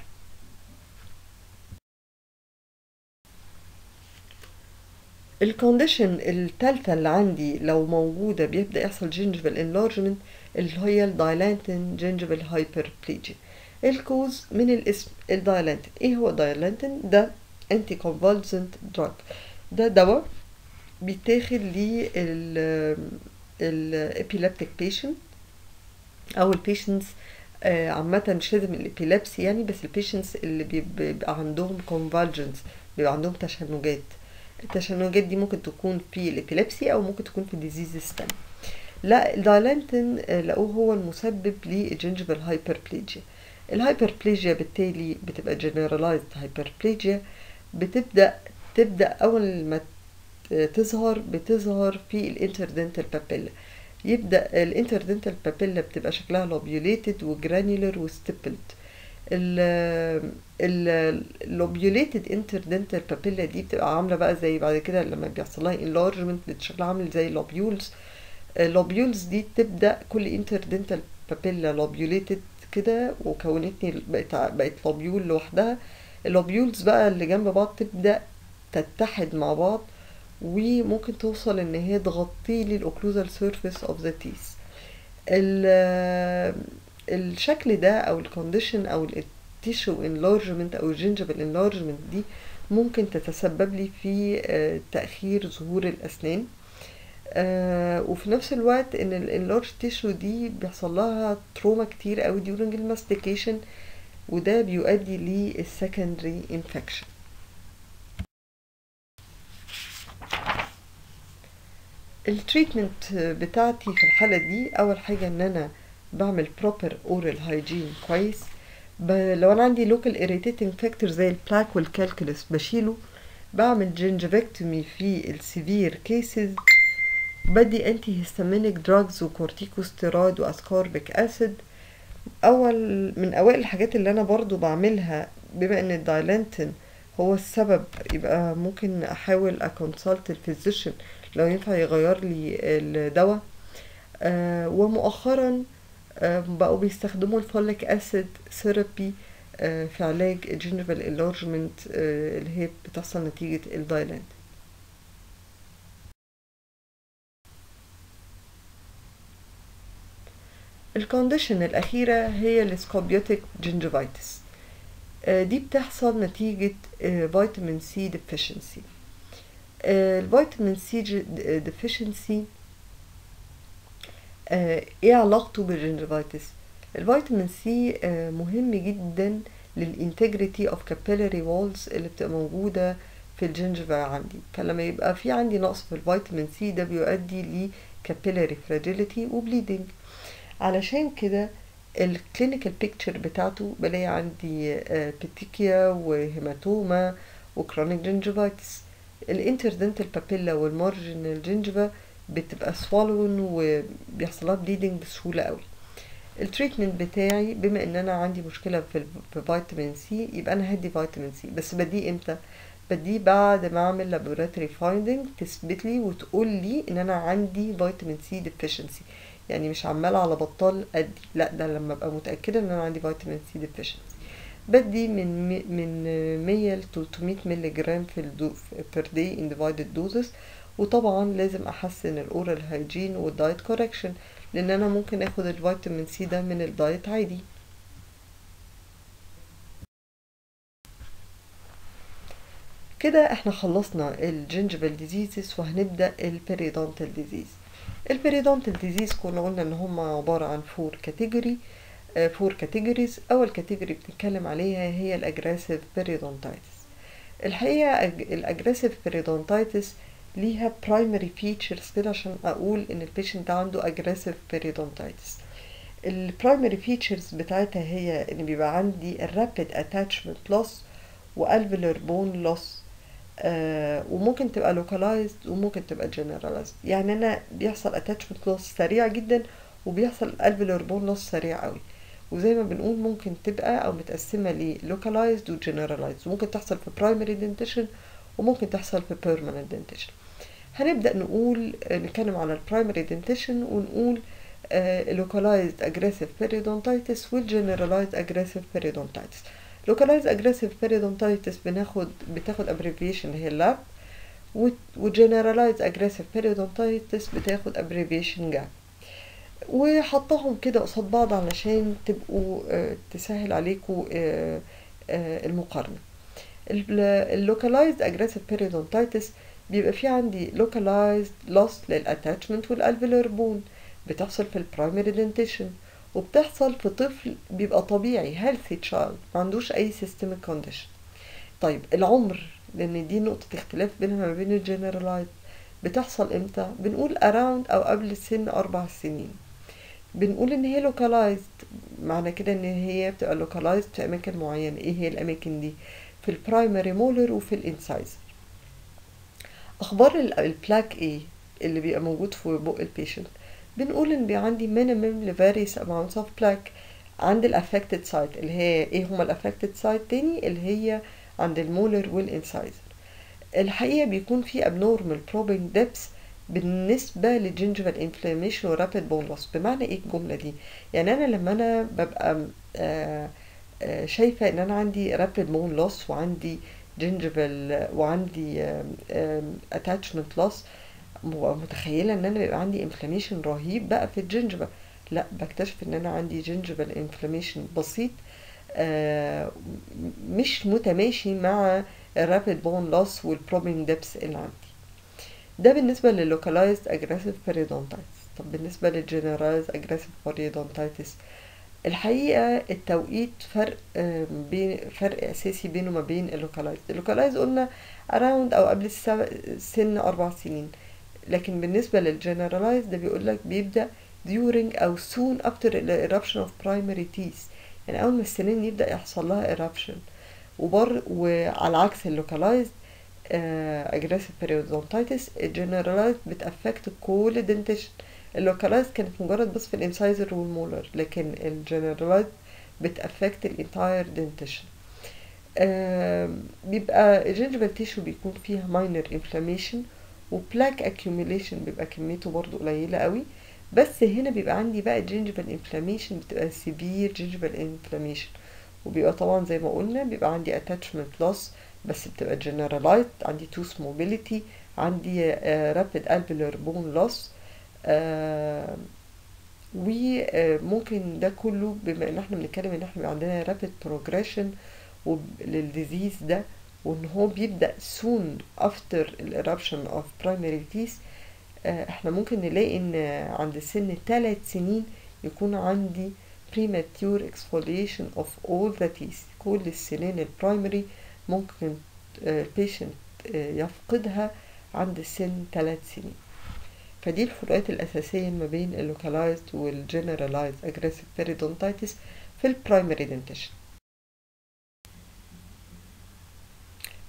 الكونديشن التالتة اللي عندي لو موجودة بيبدأ يحصل جينجفال انلارجمنت اللي هي الدايلانتين جينجفال هايبربليجيا الكوز من الاسم الدايلانتين ايه هو الدايلانتين ده انتي كونفالسنت دراج ده دواء بيتاخد لل الابيلابتيك بيشنت او البيشنتس عامة مش لازم الابيلابسي يعني بس البيشنتس اللي بيبقى عندهم كونفالجنس بيبقى عندهم تشنجات التشنجات دي ممكن تكون في الابيلابسي او ممكن تكون في ديزيزز تانية لا الدايلانتين لقوه هو المسبب للجنجفال هايبربليجيا الهايبربليجيا بالتالي بتبقى جنرالايزد هايبربليجيا بتبدا تبدا اول ما تظهر بتظهر في الانتردنتال بابيلا يبدا الانتردنتال بابيلا بتبقى شكلها لوبيوليتد وجرانيولر وستيبلد اللوبيوليتد انتردنتال بابيلا دي بتبقى عامله بقى زي بعد كده لما بيحصل لها انلارجمنت شكلها عامل زي اللوبيولز اللوبيولز دي تبدا كل انتردنتال بابيلا لوبيوليتد كده وكونتني بقت بقت لوبيول لوحدها اللوبيولز بقى اللي جنب بعض تبدا تتحد مع بعض وممكن توصل ان هي تغطي لي الاوكلوزال سيرفيس اوف ذا تيث الشكل ده او الكونديشن او التيشو انلارجمنت او الجنجفال انلارجمنت دي ممكن تتسبب لي في تاخير ظهور الاسنان وفي نفس الوقت ان الانلارج تيشو دي بيحصل لها تروما كتير قوي during الماستيكيشن وده بيؤدي للسكندري انفكشن التريتمنت بتاعتي في الحالة دي أول حاجة إن أنا بعمل proper oral hygiene كويس ب... لو أنا عندي local irritating factor زي البلاك والكالكولس بشيله بعمل جنجفكتومي في السيفير كيسز بدي انتي هيستامينيك دراجز وكورتيكوستيرويد واسكوربيك اسيد اول من اوائل الحاجات اللي انا برضو بعملها بما ان الدايلانتين هو السبب يبقى ممكن احاول اكونسلت الفيزيشن لو ينفع يغير لي الدواء آه ومؤخرا آه بقوا بيستخدموا الفوليك اسيد ثيرابي آه في علاج الجينيفال انلارجمنت آه اللي هي بتحصل نتيجة الدايلاند الكونديشن الأخيرة هي السكوبيوتيك جنجفايتس آه دي بتحصل نتيجة آه فيتامين سي ديفيشنسي الفيتامين سي ديفيشنسي ايه علاقته بالجنجفايتس الفيتامين سي مهم جدا للانتجريتي اوف كابيلاري وولز اللي بتبقى موجوده في الجنجفا عندي فلما يبقى في عندي نقص في الفيتامين سي ده بيؤدي لكابيلاري فراجيليتي وبليدنج علشان كده الكلينيكال بيكتشر بتاعته بلاقي عندي بيتيكيا وهيماتوما وكرونيك جنجيفايتس الانتردنتال بابيلا والمارجنال جنجيفا بتبقى swollen وبيحصلها بليدنج بسهولة قوي التريتمنت بتاعي بما ان انا عندي مشكلة في, في فيتامين سي يبقى انا هدي فيتامين سي بس بديه امتى بديه بعد ما اعمل لابوراتوري فايندنج تثبت لي وتقول لي ان انا عندي فيتامين سي ديفيشنسي يعني مش عمالة على بطال ادي لا ده لما ابقى متأكدة ان انا عندي فيتامين سي ديفيشنسي بدي من من 100 ل 300 مللي جرام في الدو بير داي ان ديفايدد دوزز وطبعا لازم احسن الاورال هايجين والدايت كوركشن لان انا ممكن اخد الفيتامين سي ده من الدايت عادي كده احنا خلصنا الجنجبل ديزيزز وهنبدا البيريدونتال ديزيز البيريدونتال ديزيز كنا قلنا ان هم عباره عن فور كاتيجوري فور كاتيجوريز اول كاتيجوري بنتكلم عليها هي الاجريسيف بيريدونتايتس الحقيقه الاجريسيف بيريدونتايتس ليها برايمري فيتشرز كده عشان اقول ان البيشنت ده عنده اجريسيف بيريدونتايتس البرايمري فيتشرز بتاعتها هي ان بيبقى عندي الرابيد اتاتشمنت لوس والفيلر بون لوس آه وممكن تبقى localized وممكن تبقى generalized يعني انا بيحصل attachment loss سريع جدا وبيحصل alveolar bone loss سريع قوي وزي ما بنقول ممكن تبقى او متقسمه ل localized و generalized وممكن تحصل في primary dentition وممكن تحصل في permanent dentition هنبدا نقول نتكلم على البرايمري dentition ونقول آه localized aggressive periodontitis والgeneralized aggressive periodontitis localized aggressive periodontitis بناخد بتاخد abbreviation اللي هي اللاب وgeneralized aggressive periodontitis بتاخد abbreviation جاب وحطهم كده قصاد بعض علشان تبقوا آه تسهل عليكم آه آه المقارنة اللوكالايزد aggressive periodontitis بيبقى في عندي localized loss للاتاتشمنت والالفيلر بون بتحصل في البرايمري دنتيشن وبتحصل في طفل بيبقى طبيعي healthy child ما عندوش اي systemic condition طيب العمر لان دي نقطة اختلاف بينها ما بين الجنرالايز بتحصل امتى بنقول around او قبل سن اربع سنين بنقول ان هي localized معنى كده ان هي بتبقى localized في اماكن معينة ايه هي الاماكن دي في البرايمري مولر وفي الانسايزر اخبار البلاك ايه اللي بيبقى موجود في بق البيشنت بنقول ان بيبقى عندي minimum ل various amounts of plaque عند الافكتد سايت اللي هي ايه هما الافكتد سايت تاني اللي هي عند المولر والانسايزر الحقيقة بيكون في abnormal probing depths بالنسبة للجنجفال انفلاميشن ورابيد بون لوس بمعنى ايه الجملة دي يعني انا لما انا ببقى آآ آآ شايفة ان انا عندي رابيد بون لوس وعندي جنجفال وعندي اتاتشمنت لوس متخيلة ان انا بيبقى عندي انفلاميشن رهيب بقى في الجنجفة لا بكتشف ان انا عندي جنجفال انفلاميشن بسيط آه مش متماشي مع الرابيد بون لوس والبروبين ديبس اللي عندي ده بالنسبة لللوكالايزد اجريسيف بيريدونتايتس طب بالنسبة للجنرالايزد اجريسيف بيريدونتايتس الحقيقة التوقيت فرق آه بين فرق اساسي بينه وما بين اللوكالايزد اللوكالايزد قلنا اراوند او قبل سن اربع سنين لكن بالنسبة للجنرالايزد ده بيقول لك بيبدأ during او soon after the eruption of primary teeth يعني اول ما السنين يبدأ يحصل لها eruption وبر وعلى عكس اللوكالايزد اجريسيف بيريودونتايتس الجنرالايزد بتأفكت كل الدنتيشن اللوكالايزد كانت مجرد بس في الانسايزر والمولر لكن الجنرالايزد بتأفكت الانتاير دنتيشن بيبقى الجنجفال تيشو بيكون فيها minor inflammation وبلاك accumulation بيبقى كميته برضو قليلة قوي بس هنا بيبقى عندي بقى جينجفال انفلاميشن بتبقى سيفير جينجفال انفلاميشن وبيبقى طبعا زي ما قلنا بيبقى عندي attachment loss بس بتبقى generalized عندي tooth mobility عندي uh, rapid alveolar bone loss uh, وممكن ده كله بما ان احنا بنتكلم ان احنا بيبقى عندنا rapid progression للديزيز ده وان هو بيبدأ soon after eruption of primary teeth احنا ممكن نلاقي ان عند سن ثلاث سنين يكون عندي premature exfoliation of all the teeth كل السنين البرايمري ممكن البيشنت يفقدها عند سن ثلاث سنين فدي الفروقات الأساسية ما بين اللوكالايزد والجنرالايزد aggressive periodontitis في البرايمري dentition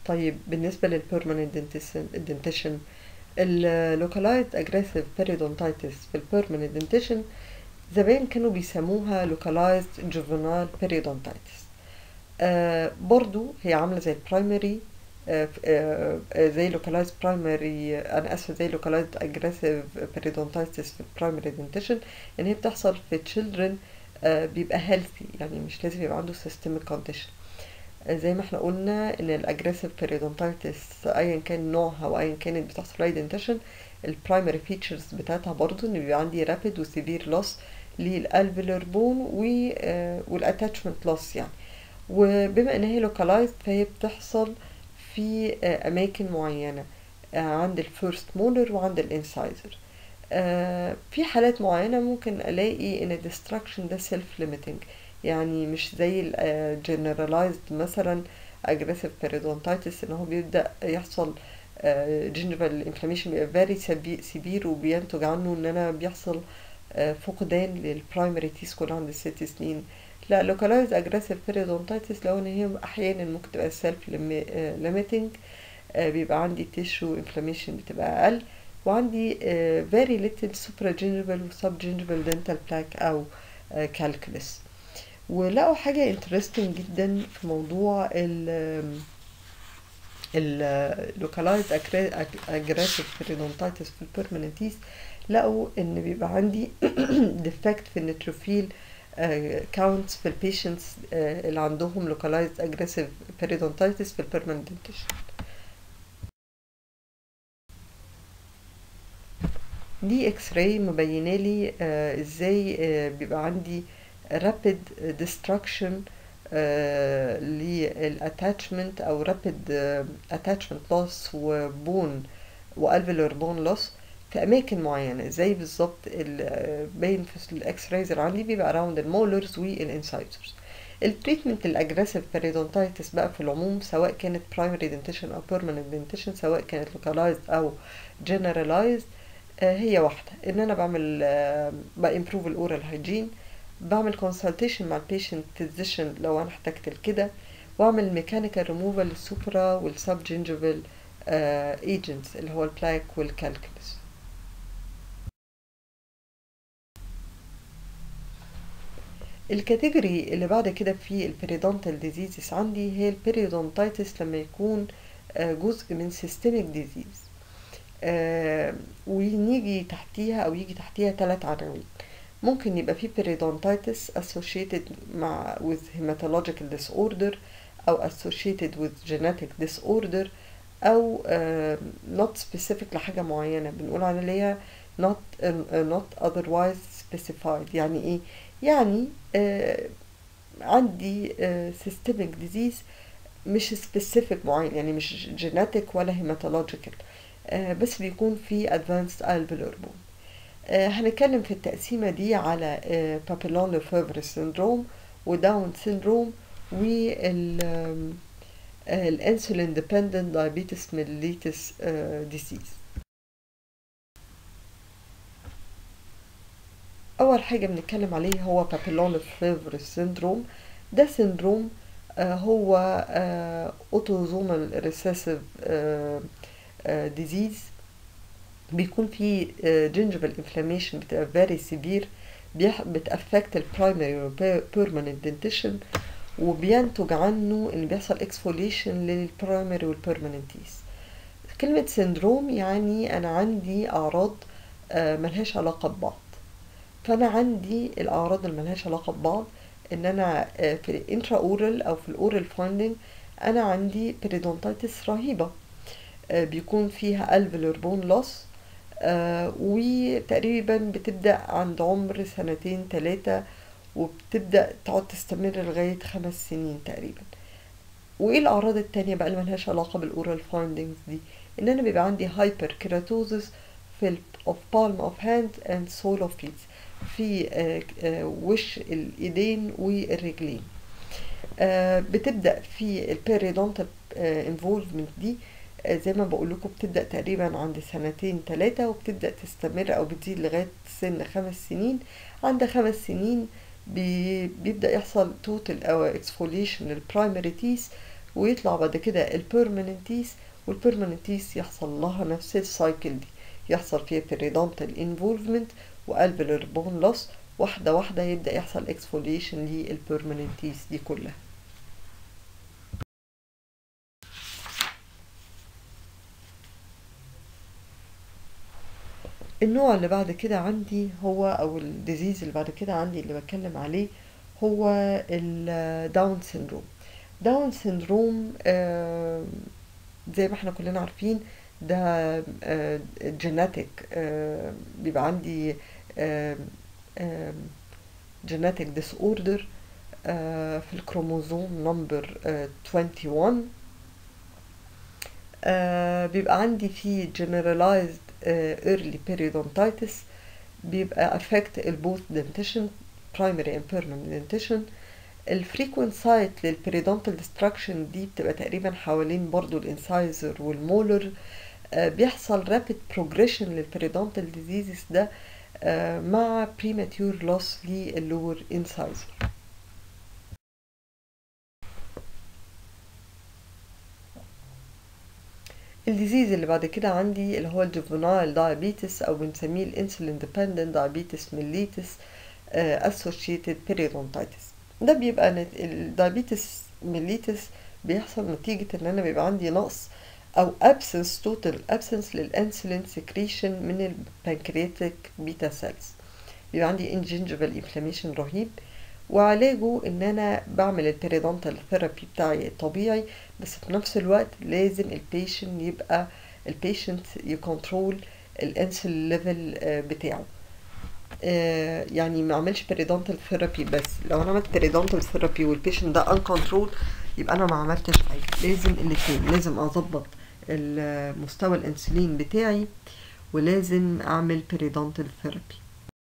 طيب بالنسبة للبيرمننت دنتيشن اللوكالايزد اجريسيف بيريدونتايتس في البيرمننت دنتيشن زمان كانوا بيسموها localized juvenile periodontitis آه برضو هي عاملة زي البرايمري آه آه زي localized primary أنا آسفة زي localized aggressive periodontitis في البرايمري dentition إن هي بتحصل في children آه بيبقى healthy يعني مش لازم يبقى عنده systemic condition آه زي ما احنا قلنا ان الاجريسيف بيريدونتايتس ايا كان نوعها وايا كانت بتحصل اي دنتيشن البرايمري فيتشرز بتاعتها برضو ان بيبقى عندي رابيد وسيفير لوس للالفيلر بون والاتاتشمنت لوس يعني وبما ان هي لوكالايزد فهي بتحصل في اماكن معينه عند الفيرست مولر وعند الانسايزر في حالات معينه ممكن الاقي ان الديستراكشن ده سيلف ليميتنج يعني مش زي الجنراليزد مثلا اجريسيف بيريدونتايتس ان هو بيبدا يحصل جينجيفال انفلاميشن بيبقى فيري سيفير وبينتج عنه ان انا بيحصل فقدان للبرايمري تيس كل عند الست سنين لا لوكالايز اجريسيف بيريدونتايتس لو ان هي احيانا ممكن تبقى سيلف ليميتنج بيبقى عندي تيشو انفلاميشن بتبقى اقل وعندي فيري ليتل سوبرا جينجيفال وسب جينجيفال دنتال بلاك او كالكولس ولقوا حاجة انترستنج جدا في موضوع ال اللوكالايزد اجريسيف بيريدونتايتس في البيرمننتيس لقوا ان بيبقى عندي ديفكت في النيتروفيل كاونتس في البيشنتس اللي عندهم لوكالايزد اجريسيف بيريدونتايتس في البيرمننت دنتيشن دي اكس راي مبينه لي آه ازاي آه بيبقى عندي rapid destruction آه للاتاتشمنت او rapid attachment loss وبون والفيلر بون loss في اماكن معينه زي بالظبط باين في الاكس رايز اللي عندي بيبقى اراوند المولرز والانسايزرز التريتمنت الاجريسيف بيريدونتايتس بقى في العموم سواء كانت برايمري دنتيشن او بيرمننت دنتيشن سواء كانت لوكالايزد او جنرالايزد آه هي واحده ان انا بعمل آه بامبروف الاورال هايجين بعمل كونسلتيشن مع البيشنت فيزيشن لو انا احتجت لكده واعمل ميكانيكال ريموفال للسوبرا والسب جينجيفال ايجنتس اللي هو البلاك والكالكولس الكاتيجوري اللي بعد كده في البيريدونتال ديزيزز عندي هي البيريدونتايتس لما يكون جزء من سيستميك ديزيز ونيجي تحتيها او يجي تحتيها ثلاث عناوين ممكن يبقى في periodontitis associated مع with hematological disorder أو associated with genetic disorder أو uh, not specific لحاجة معينة بنقول عليها not uh, not otherwise specified يعني إيه؟ يعني uh, عندي uh, systemic disease مش specific معين يعني مش genetic ولا hematological uh, بس بيكون في advanced alveolar bone آه هنتكلم في التقسيمة دي على آه بابيلون ليفيفر سيندروم وداون سيندروم وال الانسولين ديبندنت دايابيتس ميليتس ديسيز اول حاجه بنتكلم عليه هو بابيلون ليفيفر سيندروم ده سيندروم آه هو اوتوزومال ريسيسيف ديزيز بيكون في جينجيفال انفلاميشن بتبقى فيري سيفير بتأفكت البرايمري بيرمننت دنتيشن وبينتج عنه ان بيحصل اكسفوليشن للبرايمري والبيرمننت تيس كلمة سندروم يعني انا عندي اعراض ملهاش علاقة ببعض فانا عندي الاعراض اللي ملهاش علاقة ببعض ان انا في الانترا اورال او في الاورال فايندنج انا عندي بيريدونتايتس رهيبة بيكون فيها الفيلر بون لوس آه وتقريبا بتبدأ عند عمر سنتين تلاتة وبتبدأ تقعد تستمر لغاية خمس سنين تقريبا وايه الأعراض التانية بقى اللي ملهاش علاقة بالأورال فايندنجز دي ان انا بيبقى عندي هايبر كيراتوزس في ال of palm of hand and sole of feet في آه آه وش الايدين والرجلين بتبدأ في البيريدونتال انفولفمنت دي زي ما بقول لكم بتبدا تقريبا عند سنتين ثلاثة وبتبدا تستمر او بتزيد لغايه سن خمس سنين عند خمس سنين بي بيبدا يحصل توتال او اكسفوليشن للبرايمري تيس ويطلع بعد كده البيرمننتيس والبيرمننتيس يحصل لها نفس السايكل دي يحصل فيها periodontal involvement والفيلر بون لوس واحدة واحدة يبدأ يحصل exfoliation للبيرمننتيس دي كلها النوع اللي بعد كده عندي هو او الديزيز اللي بعد كده عندي اللي بتكلم عليه هو الداون سيندروم داون سيندروم آه زي ما احنا كلنا عارفين ده جيناتيك آه بيبقى عندي جيناتيك ديس اوردر في الكروموزوم نمبر 21 آه بيبقى عندي فيه generalized uh, early periodontitis بيبقى affect both dentition primary and permanent dentition الفريكوينت سايت للبريدونتال ديستراكشن دي بتبقى تقريبا حوالين برضو الانسايزر والمولر آه بيحصل رابid progression للبريدونتال ديزيزز ده آه مع premature loss للور انسايزر الديزيز اللي بعد كده عندي اللي هو الجوفنايل دايابيتس او بنسميه الانسولين ديبندنت دايابيتس ميليتس اسوشيتد بيريدونتايتس ده بيبقى الدايابيتس ميليتس بيحصل نتيجة ان انا بيبقى عندي نقص او absence total absence للانسولين secretion من البنكرياتيك بيتا سيلز بيبقى عندي انجنجبل انفلاميشن رهيب وعلاجه ان انا بعمل البيريدونتال ثيرابي بتاعي طبيعي بس في نفس الوقت لازم البيشنت يبقى البيشنت يكنترول الانسولين ليفل بتاعه آه يعني ما اعملش بيريدونتال ثيرابي بس لو انا عملت بيريدونتال ثيرابي والبيشنت ده ان كنترول يبقى انا ما عملتش حاجه لازم الاثنين لازم اظبط مستوى الانسولين بتاعي ولازم اعمل بيريدونتال ثيرابي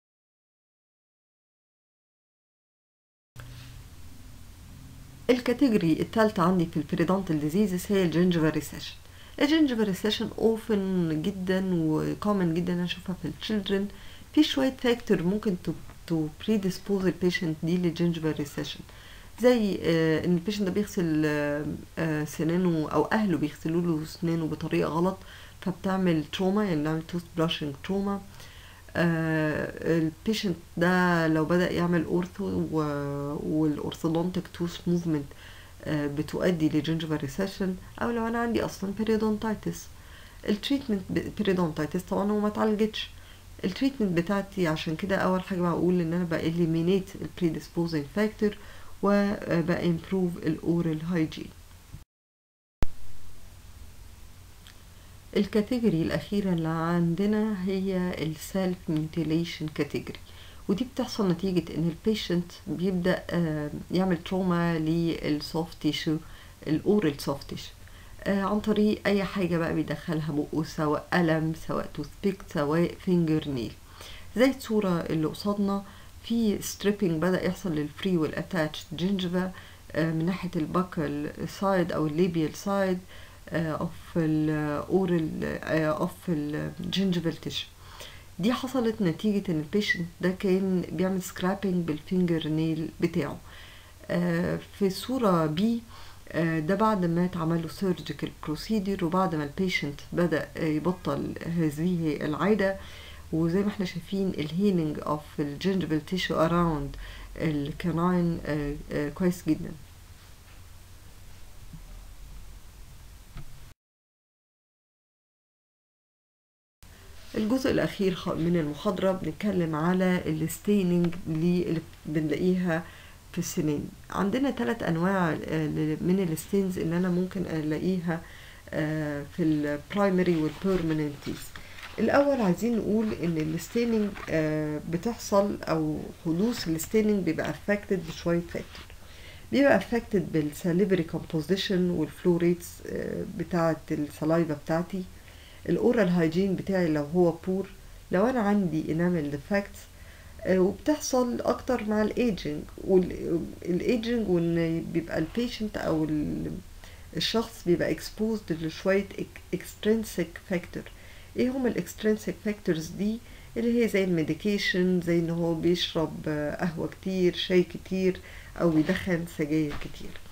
الكاتيجوري الثالثة عندي في البريدونتال ديزيزز هي الجنجفال ريسيشن الجنجفال ريسيشن اوفن جدا وكومن جدا اشوفها في التشيلدرن في شوية فاكتور ممكن تو تو بريديسبوز البيشنت دي للجنجفال ريسيشن زي آه ان البيشنت ده بيغسل آه آه سنانه او اهله بيغسلوا له سنانه بطريقه غلط فبتعمل تروما يعني بنعمل توث براشنج تروما البيشنت ده لو بدا يعمل اورثو والاورثودونتيك توث موفمنت بتؤدي لجنجفال ريسيشن او لو انا عندي اصلا بيريدونتايتس التريتمنت بيريدونتايتس طبعا هو ما اتعالجتش التريتمنت بتاعتي عشان كده اول حاجه بقول ان انا باليمينيت البريديسبوزنج فاكتور وبامبروف الاورال هايجين الكاتيجوري الأخيرة اللي عندنا هي السيلف ميوتيليشن كاتيجوري ودي بتحصل نتيجة ان البيشنت بيبدأ يعمل تروما للسوفت تيشو الاورال سوفت تيشو عن طريق اي حاجة بقى بيدخلها بقه سواء قلم سواء توثبيك سواء فينجر نيل زي الصورة اللي قصادنا في ستريبنج بدأ يحصل للفري والاتاتش جينجفا من ناحية الباكل سايد او الليبيال سايد اوف الاورال اوف الجنجبل تيشو دي حصلت نتيجة ان البيشنت ده كان بيعمل سكرابنج بالفينجر نيل بتاعه في صورة بي ده بعد ما اتعمل له سيرجيكال بروسيدر وبعد ما البيشنت بدأ يبطل هذه العادة وزي ما احنا شايفين الهيلينج اوف الجنجبل تيشو اراوند الكناين كويس جدا الجزء الأخير من المحاضرة بنتكلم على الستيننج اللي بنلاقيها في السنين عندنا ثلاث أنواع من الستينز اللي أنا ممكن ألاقيها في البرايمري والبيرمننتيز الأول عايزين نقول إن الستيننج بتحصل أو حدوث الستيننج بيبقى affected بشوية فاكتور بيبقى affected بالساليفري composition والفلوريتس بتاعة السلايفا بتاعتي الاورال هايجين بتاعي لو هو بور لو انا عندي انامل ديفكتس وبتحصل اكتر مع الايجنج والايجنج وان بيبقى البيشنت او الشخص بيبقى اكسبوزد لشويه اكسترينسيك فاكتور ايه هما الاكسترينسيك فاكتورز دي اللي هي زي الميديكيشن زي ان هو بيشرب قهوه كتير شاي كتير او بيدخن سجاير كتير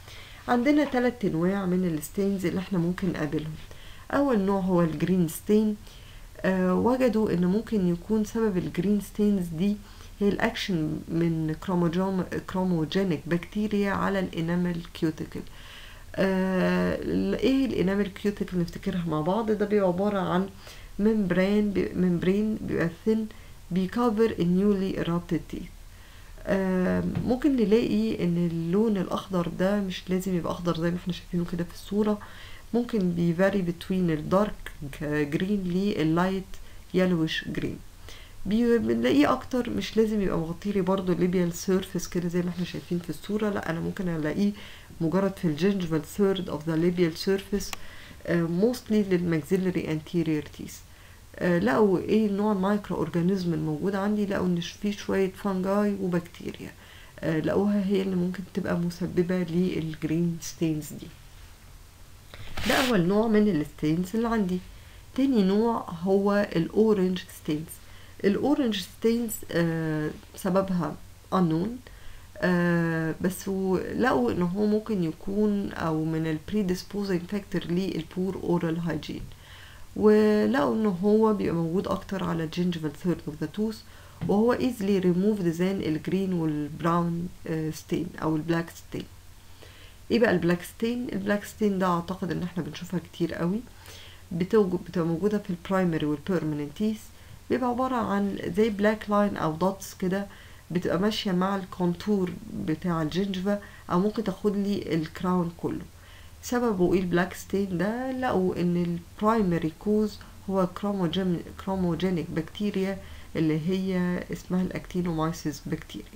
عندنا ثلاث انواع من الستينز اللي احنا ممكن نقابلهم اول نوع هو الجرين ستين آه وجدوا ان ممكن يكون سبب الجرين ستينز دي هي الاكشن من كروموجوم كروموجينيك بكتيريا على الانامل كيوتيكل آه ايه الانامل كيوتيكل نفتكرها مع بعض ده بيبقى عباره عن ممبرين بي ممبرين بيبقى ثين بيكفر النيولي erupted teeth آه ممكن نلاقي ان اللون الاخضر ده مش لازم يبقى اخضر زي ما احنا شايفينه كده في الصوره ممكن بيفاري بتوين الدارك جرين لللايت يلوش جرين بنلاقيه اكتر مش لازم يبقى مغطي لي برضه الليبيال سيرفيس كده زي ما احنا شايفين في الصوره لا انا ممكن الاقيه مجرد في الجنجفال ثيرد اوف ذا ليبيال سيرفيس موستلي للماكسيلري انتيريور تيس لقوا ايه نوع المايكرو اورجانيزم الموجود عندي لقوا ان في شويه فانجاي وبكتيريا آه لقوها هي اللي ممكن تبقى مسببه للجرين ستينز دي ده اول نوع من الستينز اللي عندي تاني نوع هو الاورنج ستينز الاورنج ستينز آه سببها unknown آه بس لقوا ان هو ممكن يكون او من البريديسبوزنج فاكتور للبور اورال هايجين ولقوا ان هو بيبقى موجود اكتر على الجنجفال ثيرد اوف ذا توث وهو easily removed than الجرين والبراون ستين او البلاك ستين ايه بقى البلاك ستين البلاك ستين ده اعتقد ان احنا بنشوفها كتير قوي بتوجد بتبقى موجوده في البرايمري والبيرمننت تيث بيبقى عباره عن زي بلاك لاين او دوتس كده بتبقى ماشيه مع الكونتور بتاع الجنجفا او ممكن تاخد لي الكراون كله سببه ايه البلاك ستين ده لقوا ان البرايمري كوز هو كروموجينيك بكتيريا اللي هي اسمها الاكتينومايسيس بكتيريا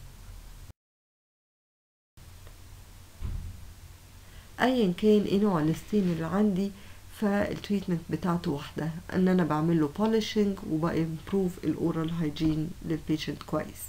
ايا كان ايه نوع الستين اللي عندي فالتريتمنت بتاعته واحدة ان انا بعمل له بولشنج وبامبروف الاورال هايجين للبيشنت كويس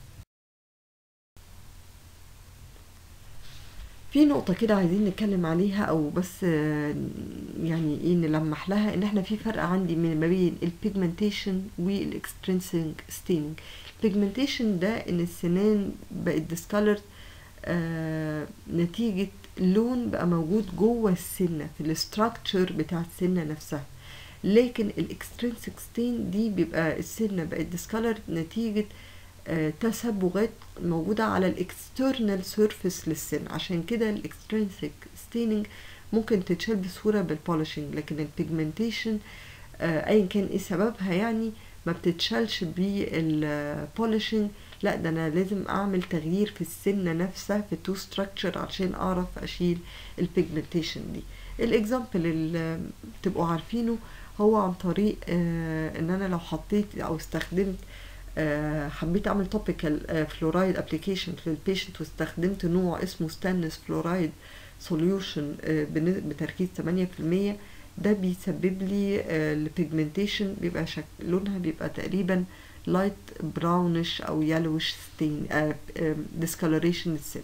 في نقطة كده عايزين نتكلم عليها او بس يعني ايه نلمح لها ان احنا في فرق عندي ما بين البيجمنتيشن والاكسترنسنج ستيننج البيجمنتيشن ده ان السنان بقت ديسكالرد آه نتيجة لون بقى موجود جوه السنة في الاستراكتشر بتاع السنة نفسها لكن الاكسترنسك ستين دي بيبقى السنة بقت ديسكالرد نتيجة آه تسبغات موجودة على الاكسترنال سيرفيس للسن عشان كده الاكسترنسك ستيننج ممكن تتشال بسهولة بالبولشنج لكن البيجمنتيشن آه ايا كان ايه سببها يعني ما بتتشالش بالبولشنج لا ده انا لازم اعمل تغيير في السنة نفسها في التو ستراكشر عشان اعرف اشيل البيجمنتيشن دي الاكزامبل اللي تبقوا عارفينه هو عن طريق آه ان انا لو حطيت او استخدمت آه حبيت اعمل توبيكال فلورايد ابلكيشن للبيشنت واستخدمت نوع اسمه ستانلس فلورايد سوليوشن بتركيز 8% ده بيسبب لي البيجمنتيشن بيبقى شكل لونها بيبقى تقريبا لايت براونش او يلوش ستين ديسكولوريشن السنه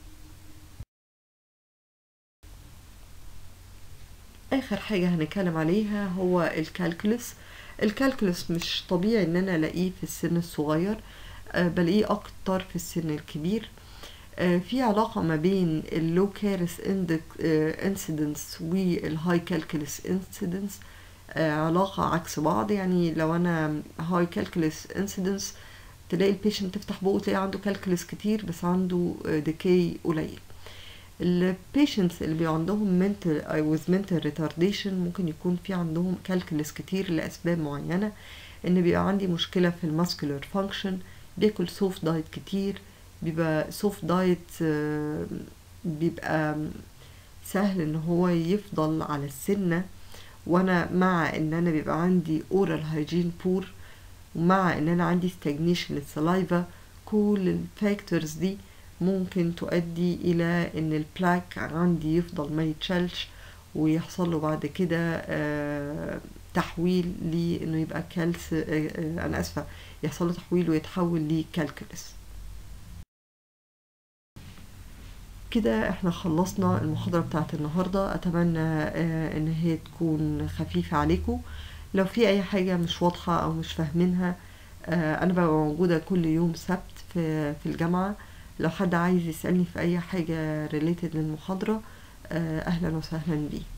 اخر حاجه هنتكلم عليها هو الكالكولس الكالكولس مش طبيعي ان انا الاقيه في السن الصغير أه بلاقيه اكتر في السن الكبير أه في علاقة ما بين اللو كارث انسيدنس والهاي كالكولس انسيدنس علاقة عكس بعض يعني لو انا هاي كالكولس انسيدنس تلاقي البيشنت تفتح بقه تلاقي عنده كالكولس كتير بس عنده ديكي قليل البيشنتس اللي بيبقى عندهم mental with mental retardation ممكن يكون في عندهم كالكولس كتير لأسباب معينة ان بيبقى عندي مشكلة في الماسكولار فانكشن بياكل سوفت دايت كتير بيبقى سوفت دايت بيبقى سهل ان هو يفضل على السنة وانا مع ان انا بيبقى عندي اورال هايجين بور ومع ان انا عندي stagnation للسلايفا كل الفاكتورز دي ممكن تؤدي الى ان البلاك عندي يفضل ما يتشالش ويحصل له بعد كده آه تحويل لانه يبقى كالس آه آه انا اسفه يحصل له تحويل ويتحول لكالكولس كده احنا خلصنا المحاضرة بتاعت النهاردة اتمنى ان هي تكون خفيفة عليكم لو في اي حاجة مش واضحة او مش فاهمينها انا ببقى موجودة كل يوم سبت في, في الجامعة لو حد عايز يسألني في اي حاجة related للمحاضرة آه، اهلا وسهلا بيه